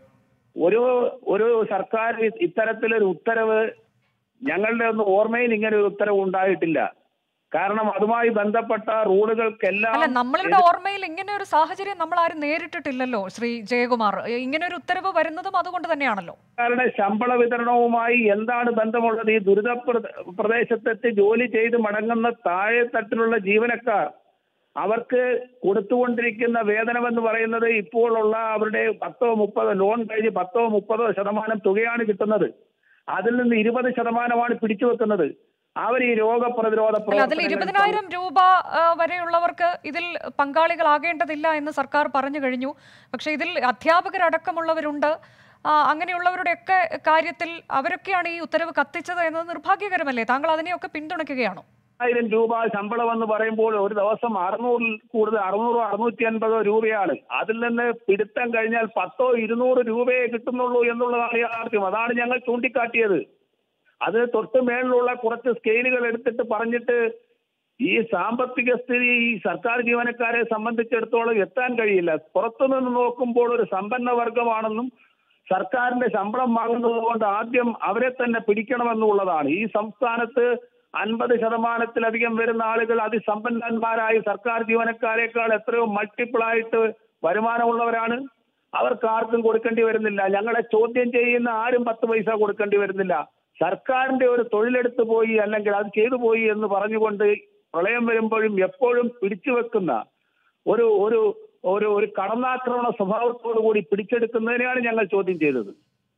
Speaker 6: ഒരു ഒരു സർക്കാർ ഇ- ഇത്തരത്തിലൊരു ഉത്തരവ് ഞങ്ങളുടെ ഒന്നും ഓർമ്മയിൽ ഇങ്ങനെ ഒരു ഉത്തരവ് ഉണ്ടായിട്ടില്ല കാരണം അതുമായി ബന്ധപ്പെട്ട റൂളുകൾക്കെല്ലാം
Speaker 1: അല്ല നമ്മളുടെ ഓർമ്മയിൽ ഇങ്ങനെ ഒരു സാഹചര്യം നമ്മൾ ആരും നേരിട്ടിട്ടില്ലല്ലോ ശ്രീ ജയകുമാർ ഇങ്ങനെ ഒരു ഉത്തരവ് വരുന്നതും അതുകൊണ്ട് തന്നെയാണല്ലോ
Speaker 6: സർക്കാരുടെ ശമ്പള വിതരണവുമായി എന്താണ് ബന്ധമുള്ളത് ഈ ദുരിത പ്ര- പ്രദേശത്തെത്തി ജോലി ചെയ്ത് മടങ്ങുന്ന താഴെത്തട്ടിലുള്ള ജീവനക്കാർ അവർക്ക് കൊടുത്തുകൊണ്ടിരിക്കുന്ന വേതനമെന്ന് പറയുന്നത് ഇപ്പോഴുള്ള അവരുടെ പത്തോ മുപ്പതോ ലോൺ കഴിഞ്ഞ് പത്തോ മുപ്പതോ ശതമാനം തുകയാണ് കിട്ടുന്നത് അതിൽ നിന്ന് ഇരുപത് ശതമാനമാണ് പിടിച്ചു വെക്കുന്നത് അവർ ഈ രോഗപ്രതിരോധ
Speaker 1: അല്ല അതിൽ
Speaker 6: പ്രവർത്തനങ്ങളിൽ
Speaker 1: ഇരുപതിനായിരം രൂപ ആ, വരെയുള്ളവർക്ക് ഇതിൽ പങ്കാളികളാകേണ്ടതില്ല എന്ന് സർക്കാർ പറഞ്ഞു കഴിഞ്ഞു പക്ഷേ ഇതിൽ അധ്യാപകരടക്കമുള്ളവരുണ്ട് ആ, അങ്ങനെയുള്ളവരുടെയൊക്കെ കാര്യത്തിൽ അവരൊക്കെയാണ് ഈ ഉത്തരവ് കത്തിച്ചത് എന്നത് നിർഭാഗ്യകരമല്ലേ താങ്കൾ അതിനെയൊക്കെ പിന്തുണയ്ക്കുകയാണോ
Speaker 6: ആയിരം രൂപ ശമ്പളം എന്ന് പറയുമ്പോൾ ഒരു ദിവസം അറുന്നൂറിൽ കൂടുതൽ അറുന്നൂറോ അറുന്നൂറ്റി അൻപതോ രൂപയാണ് അതിൽ നിന്ന് പിടുത്തം കഴിഞ്ഞാൽ പത്തോ ഇരുന്നൂറ് രൂപയെ കിട്ടുന്നുള്ളൂ എന്നുള്ളതാണ് യാഥാർത്ഥ്യം അതാണ് ഞങ്ങൾ ചൂണ്ടിക്കാട്ടിയത് അത് തൊട്ട് മേളിലുള്ള കുറച്ച് സ്കെയിലുകൾ എടുത്തിട്ട് പറഞ്ഞിട്ട് ഈ സാമ്പത്തിക സ്ഥിതി ഈ സർക്കാർ ജീവനക്കാരെ സംബന്ധിച്ചിടത്തോളം എത്താൻ കഴിയില്ല പുറത്തുനിന്ന് നോക്കുമ്പോൾ ഒരു സമ്പന്ന വർഗമാണെന്നും സർക്കാരിന്റെ ശമ്പളം വാങ്ങുന്നത് കൊണ്ട് ആദ്യം അവരെ തന്നെ പിടിക്കണമെന്നുള്ളതാണ് ഈ സംസ്ഥാനത്ത് അൻപത് ശതമാനത്തിലധികം വരുന്ന ആളുകൾ അതിസമ്പന്നന്മാരായ സർക്കാർ ജീവനക്കാരെക്കാൾ എത്രയോ മൾട്ടിപ്പിൾ ആയിട്ട് വരുമാനമുള്ളവരാണ് അവർക്ക് ആർക്കും കൊടുക്കേണ്ടി വരുന്നില്ല ഞങ്ങളെ ചോദ്യം ചെയ്യുന്ന ആരും പത്ത് പൈസ കൊടുക്കേണ്ടി വരുന്നില്ല സർക്കാരിന്റെ ഒരു തൊഴിലെടുത്ത് പോയി അല്ലെങ്കിൽ അത് ചെയ്തു പോയി എന്ന് പറഞ്ഞുകൊണ്ട് പ്രളയം വരുമ്പോഴും എപ്പോഴും പിടിച്ചു വെക്കുന്ന ഒരു ഒരു ഒരു ഒരു കടന്നാക്രമണ സ്വഭാവത്തോടു കൂടി പിടിച്ചെടുക്കുന്നതിനെയാണ് ഞങ്ങൾ ചോദ്യം ചെയ്തത്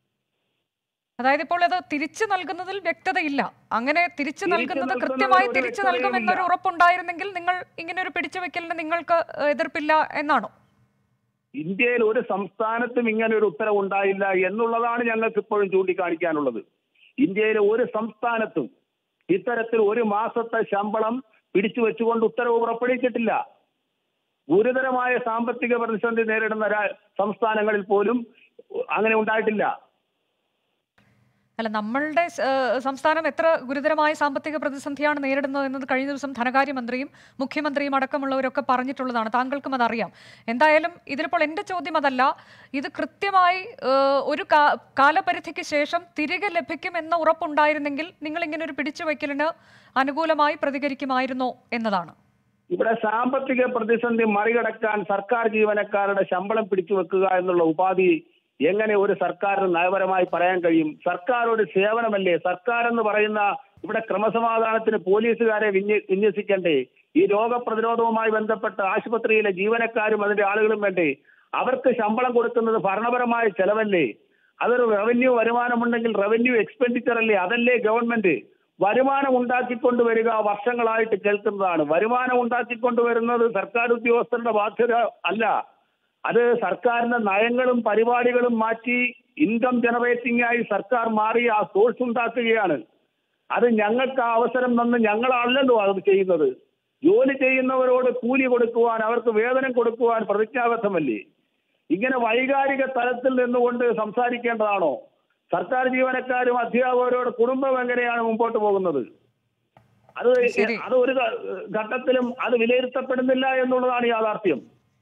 Speaker 1: അതായത് ഇപ്പോൾ അത് തിരിച്ചു നൽകുന്നതിൽ വ്യക്തതയില്ല അങ്ങനെ തിരിച്ചു
Speaker 6: തിരിച്ചു
Speaker 1: നൽകുന്നത്
Speaker 6: നൽകുന്നതിൽ
Speaker 1: കൃത്യമായി
Speaker 6: ഒരു
Speaker 1: തിരിച്ചു
Speaker 6: വ്യക്തതയുമില്ല.
Speaker 1: നൽകും എന്നൊരു ഉറപ്പുണ്ടായിരുന്നെങ്കിൽ നിങ്ങൾ ഇങ്ങനെ ഒരു പിടിച്ചുവെക്കലിന് നിങ്ങൾക്ക് എതിർപ്പില്ല എന്നാണോ
Speaker 6: ഇന്ത്യയിൽ ഒരു സംസ്ഥാനത്തും ഇങ്ങനെ ഒരു ഉത്തരവ് ഉണ്ടായില്ല എന്നുള്ളതാണ് ഞങ്ങൾക്ക് ഇപ്പോഴും ചൂണ്ടിക്കാണിക്കാനുള്ളത് ഇന്ത്യയിലെ ഒരു സംസ്ഥാനത്തും ഇത്തരത്തിൽ ഒരു മാസത്തെ ശമ്പളം പിടിച്ചു വെച്ചുകൊണ്ട് ഉത്തരവ് പുറപ്പെടുവിച്ചിട്ടില്ല ഗുരുതരമായ സാമ്പത്തിക പ്രതിസന്ധി നേരിടുന്ന രാ- സംസ്ഥാനങ്ങളിൽ പോലും അങ്ങനെ ഉണ്ടായിട്ടില്ല
Speaker 1: അല്ല നമ്മളുടെ സ്- ഏഹ് സംസ്ഥാനം എത്ര ഗുരുതരമായ സാമ്പത്തിക പ്രതിസന്ധിയാണ് നേരിടുന്നത് എന്നത് കഴിഞ്ഞ ദിവസം ധനകാര്യമന്ത്രിയും മുഖ്യമന്ത്രിയും അടക്കമുള്ളവരൊക്കെ പറഞ്ഞിട്ടുള്ളതാണ് താങ്കൾക്കും അതറിയാം എന്തായാലും ഇതിലിപ്പോൾ എൻ്റെ ചോദ്യം അതല്ല ഇത് കൃത്യമായി ഏഹ്, ഒരു കാ- കാലപരിധിക്ക് ശേഷം തിരികെ ലഭിക്കും എന്ന ഉറപ്പുണ്ടായിരുന്നെങ്കിൽ നിങ്ങൾ ഇങ്ങനെ ഒരു പിടിച്ചുവയ്ക്കലിന് അനുകൂലമായി പ്രതികരിക്കുമായിരുന്നോ എന്നതാണ്
Speaker 6: ഇവിടെ സാമ്പത്തിക പ്രതിസന്ധി മറികടക്കാൻ സർക്കാർ ജീവനക്കാരുടെ ശമ്പളം പിടിച്ചു വെക്കുക എന്നുള്ള ഉപാധി എങ്ങനെ ഒരു സർക്കാരിന് നയപരമായി പറയാൻ കഴിയും സർക്കാർ ഒരു സേവനമല്ലേ സർക്കാർ എന്ന് പറയുന്ന ഇവിടെ ക്രമസമാധാനത്തിന് പോലീസുകാരെ വിന്യ- വിന്യസിക്കണ്ടേ ഈ രോഗപ്രതിരോധവുമായി ബന്ധപ്പെട്ട് ആശുപത്രിയിലെ ജീവനക്കാരും അതിന്റെ ആളുകളും വേണ്ടേ അവർക്ക് ശമ്പളം കൊടുക്കുന്നത് ഭരണപരമായ ചെലവല്ലേ അതൊരു റവന്യൂ വരുമാനമുണ്ടെങ്കിൽ റവന്യൂ എക്സ്പെൻഡിച്ചർ അല്ലേ അതല്ലേ ഗവൺമെന്റ് വരുമാനം ഉണ്ടാക്കിക്കൊണ്ടുവരിക വർഷങ്ങളായിട്ട് കേൾക്കുന്നതാണ് വരുമാനം ഉണ്ടാക്കിക്കൊണ്ടുവരുന്നത് സർക്കാർ ഉദ്യോഗസ്ഥരുടെ ബാധ്യത അല്ല അത് സർക്കാരിന്റെ നയങ്ങളും പരിപാടികളും മാറ്റി ഇൻകം ജനറേറ്റിംഗ് ആയി സർക്കാർ മാറി ആ സോഴ്സ് ഉണ്ടാക്കുകയാണ് അത് ഞങ്ങൾക്ക് ആ അവസരം തന്ന് ഞങ്ങളല്ലല്ലോ അത് ചെയ്യുന്നത് ജോലി ചെയ്യുന്നവരോട് കൂലി കൊടുക്കുവാൻ അവർക്ക് വേതനം കൊടുക്കുവാൻ പ്രതിജ്ഞാബദ്ധമല്ലേ ഇങ്ങനെ വൈകാരിക തലത്തിൽ നിന്നുകൊണ്ട് സംസാരിക്കേണ്ടതാണോ സർക്കാർ ജീവനക്കാരും അധ്യാപകരോട് കുടുംബം എങ്ങനെയാണ് മുമ്പോട്ട് പോകുന്നത് അത്
Speaker 1: ശരി.
Speaker 6: അത് ഒരു ഘ- ഘട്ടത്തിലും അത് വിലയിരുത്തപ്പെടുന്നില്ല എന്നുള്ളതാണ് യാഥാർത്ഥ്യം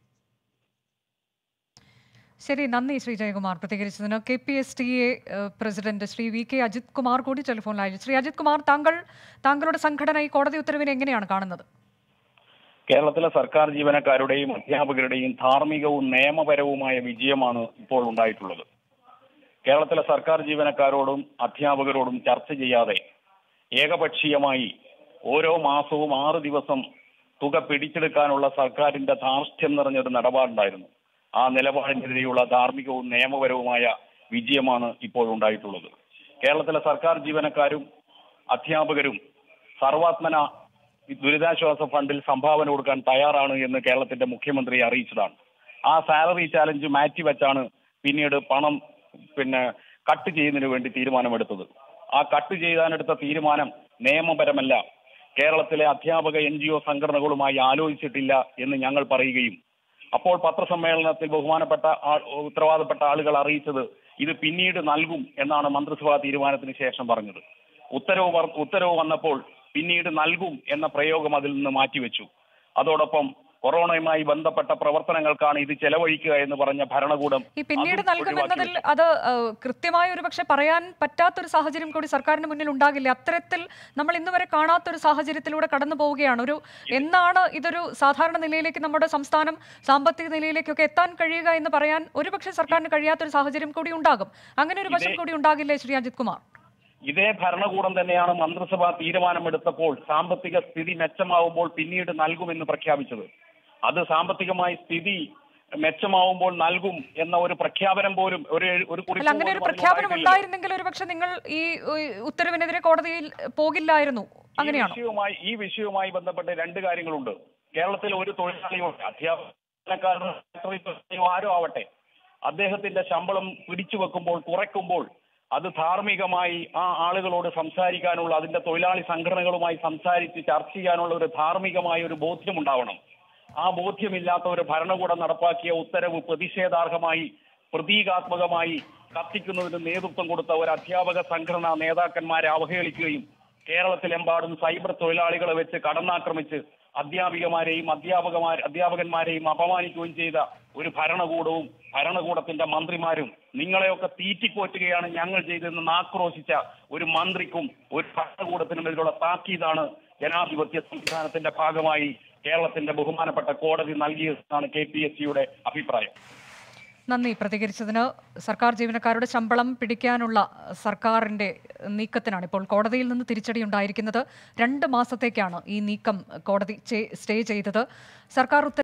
Speaker 1: ശരി നന്ദി ശ്രീ ജയകുമാർ പ്രതികരിച്ചതിന് K P S T A president Shri V K Ajith Kumar കൂടി ടെലിഫോണിലായി ശ്രീ അജിത് കുമാർ താങ്കൾ താങ്കളുടെ സംഘടന ഈ കോടതി ഉത്തരവിനെ എങ്ങനെയാണ് കാണുന്നത്
Speaker 5: കേരളത്തിലെ സർക്കാർ ജീവനക്കാരുടെയും അധ്യാപകരുടെയും ധാർമ്മികവും നിയമപരവുമായ വിജയമാണ് ഇപ്പോൾ ഉണ്ടായിട്ടുള്ളത് കേരളത്തിലെ സർക്കാർ ജീവനക്കാരോടും അധ്യാപകരോടും ചർച്ച ചെയ്യാതെ ഏകപക്ഷീയമായി ഓരോ മാസവും ആറ് ദിവസം തുക പിടിച്ചെടുക്കാനുള്ള സർക്കാരിന്റെ ധാർഷ്ട്യം നിറഞ്ഞൊരു നിലപാടുണ്ടായിരുന്നു ആ നിലപാടിനെതിരെയുള്ള ധാർമ്മികവും നിയമപരവുമായ വിജയമാണ് ഇപ്പോൾ ഉണ്ടായിട്ടുള്ളത് കേരളത്തിലെ സർക്കാർ ജീവനക്കാരും അധ്യാപകരും സർവാത്മന ദുരിതാശ്വാസ ഫണ്ടിൽ സംഭാവന കൊടുക്കാൻ തയ്യാറാണ് എന്ന് കേരളത്തിന്റെ മുഖ്യമന്ത്രി അറിയിച്ചതാണ് ആ സാലറി ചാലഞ്ച് മാറ്റിവെച്ചാണ് പിന്നീട് പണം പിന്നെ കട്ട് ചെയ്യുന്നതിന് വേണ്ടി തീരുമാനമെടുത്തത് ആ കട്ട് ചെയ്യാനെടുത്ത തീരുമാനം നിയമപരമല്ല കേരളത്തിലെ അധ്യാപക എൻ ജി ഒ സംഘടനകളുമായി ആലോചിച്ചിട്ടില്ല എന്ന് ഞങ്ങൾ പറയുകയും അപ്പോൾ പത്രസമ്മേളനത്തിൽ ബഹുമാനപ്പെട്ട ആ- ഉത്തരവാദപ്പെട്ട ആളുകൾ അറിയിച്ചത് ഇത് പിന്നീട് നൽകും എന്നാണ് മന്ത്രിസഭാ തീരുമാനത്തിന് ശേഷം പറഞ്ഞത് ഉത്തരവ് വർ- ഉത്തരവ് വന്നപ്പോൾ പിന്നീട് നൽകും എന്ന പ്രയോഗം അതിൽ നിന്ന് മാറ്റിവെച്ചു അതോടൊപ്പം കൊറോണയുമായി ബന്ധപ്പെട്ട പ്രവർത്തനങ്ങൾക്കാണ് ഇത് ചെലവഴിക്കുക എന്ന് പറഞ്ഞ ഭരണകൂടം
Speaker 1: ഈ പിന്നീട്
Speaker 5: അതും
Speaker 1: നൽകുമെന്നതിൽ
Speaker 5: ഒഴിവാക്കി
Speaker 1: അത് ഏഹ്, കൃത്യമായ ഒരു പക്ഷെ പറയാൻ പറ്റാത്തൊരു സാഹചര്യം കൂടി സർക്കാരിന് മുന്നിൽ ഉണ്ടാകില്ല അത്തരത്തിൽ നമ്മൾ ഇന്ന് വരെ കാണാത്തൊരു സാഹചര്യത്തിലൂടെ കടന്നു പോവുകയാണ് ഒരു എന്നാണ് ഇതൊരു സാധാരണ നിലയിലേക്ക് നമ്മുടെ സംസ്ഥാനം സാമ്പത്തിക നിലയിലേക്കൊക്കെ എത്താൻ കഴിയുക എന്ന് പറയാൻ ഒരുപക്ഷെ സർക്കാരിന് കഴിയാത്തൊരു സാഹചര്യം കൂടി ഉണ്ടാകും അങ്ങനെ ഒരു വശം
Speaker 5: ഇതേ-
Speaker 1: കൂടി ഉണ്ടാകില്ലേ ശ്രീ അജിത് കുമാർ
Speaker 5: ഇതേ ഭരണകൂടം തന്നെയാണ് മന്ത്രിസഭ തീരുമാനമെടുത്തപ്പോൾ സാമ്പത്തിക സ്ഥിതി മെച്ചമാവുമ്പോൾ പിന്നീട് നൽകുമെന്ന് പ്രഖ്യാപിച്ചത് അത് സാമ്പത്തികമായി സ്ഥിതി മെച്ചമാവുമ്പോൾ നൽകും എന്ന ഒരു പ്രഖ്യാപനം പോലും ഒരു ഒരു കുറിപ്പ്
Speaker 1: അല്ല അങ്ങനെ ഒരു
Speaker 5: പോലും
Speaker 1: പ്രഖ്യാപനം
Speaker 5: അതിലുണ്ടായിട്ടില്ല.
Speaker 1: ഉണ്ടായിരുന്നെങ്കിൽ ഒരുപക്ഷെ നിങ്ങൾ ഈ ഏഹ്, ഉത്തരവിനെതിരെ കോടതിയിൽ പോകില്ലായിരുന്നു
Speaker 5: ഈ
Speaker 1: അങ്ങനെയാണോ
Speaker 5: വിഷയവുമായി ഈ വിഷയവുമായി ബന്ധപ്പെട്ട് രണ്ട് കാര്യങ്ങളുണ്ട് കേരളത്തിൽ ഒരു തൊഴിലാളിയോ അധ്യാപകക്കാരനോ ഫാക്ടറി തൊഴിലാളിയോ ആരോ ആവട്ടെ അദ്ദേഹത്തിന്റെ ശമ്പളം പിടിച്ചു വെക്കുമ്പോൾ കുറയ്ക്കുമ്പോൾ അത് ധാർമ്മികമായി ആ ആളുകളോട് സംസാരിക്കാനുള്ള അതിന്റെ തൊഴിലാളി സംഘടനകളുമായി സംസാരിച്ച് ചർച്ച ചെയ്യാനുള്ള ഒരു ധാർമ്മികമായ ഒരു ബോധ്യം ഉണ്ടാവണം ആ ബോധ്യമില്ലാത്ത ഒരു ഭരണകൂടം നടപ്പാക്കിയ ഉത്തരവ് പ്രതിഷേധാർഹമായി പ്രതീകാത്മകമായി കത്തിക്കുന്നതിന് നേതൃത്വം കൊടുത്ത ഒരു അധ്യാപക സംഘടനാ നേതാക്കന്മാരെ അവഹേളിക്കുകയും കേരളത്തിലെമ്പാടും സൈബർ തൊഴിലാളികളെ വെച്ച് കടന്നാക്രമിച്ച് അധ്യാപികമാരെയും അധ്യാപകമാർ അധ്യാപകന്മാരെയും അപമാനിക്കുകയും ചെയ്ത ഒരു ഭരണകൂടവും ഭരണകൂടത്തിന്റെ മന്ത്രിമാരും നിങ്ങളെയൊക്കെ തീറ്റിപ്പോറ്റുകയാണ് ഞങ്ങൾ ചെയ്തതെന്ന് ആക്രോശിച്ച ഒരു മന്ത്രിക്കും ഒരു ഭരണകൂടത്തിനും ഇതിലുള്ള താക്കീതാണ് ജനാധിപത്യ സംവിധാനത്തിന്റെ ഭാഗമായി കേരളത്തിന്റെ ബഹുമാനപ്പെട്ട കോടതി നൽകിയതെന്നാണ് കെ പി എസ് സിയുടെ അഭിപ്രായം
Speaker 1: നന്ദി പ്രതികരിച്ചതിന് സർക്കാർ ജീവനക്കാരുടെ ശമ്പളം പിടിക്കാനുള്ള സർക്കാരിന്റെ നീക്കത്തിനാണ് ഇപ്പോൾ കോടതിയിൽ നിന്ന് തിരിച്ചടി ഉണ്ടായിരിക്കുന്നത് രണ്ട് മാസത്തേക്കാണ് ഈ നീക്കം കോടതി ചെ- സ്റ്റേ ചെയ്തത് സർക്കാർ ഉത്തര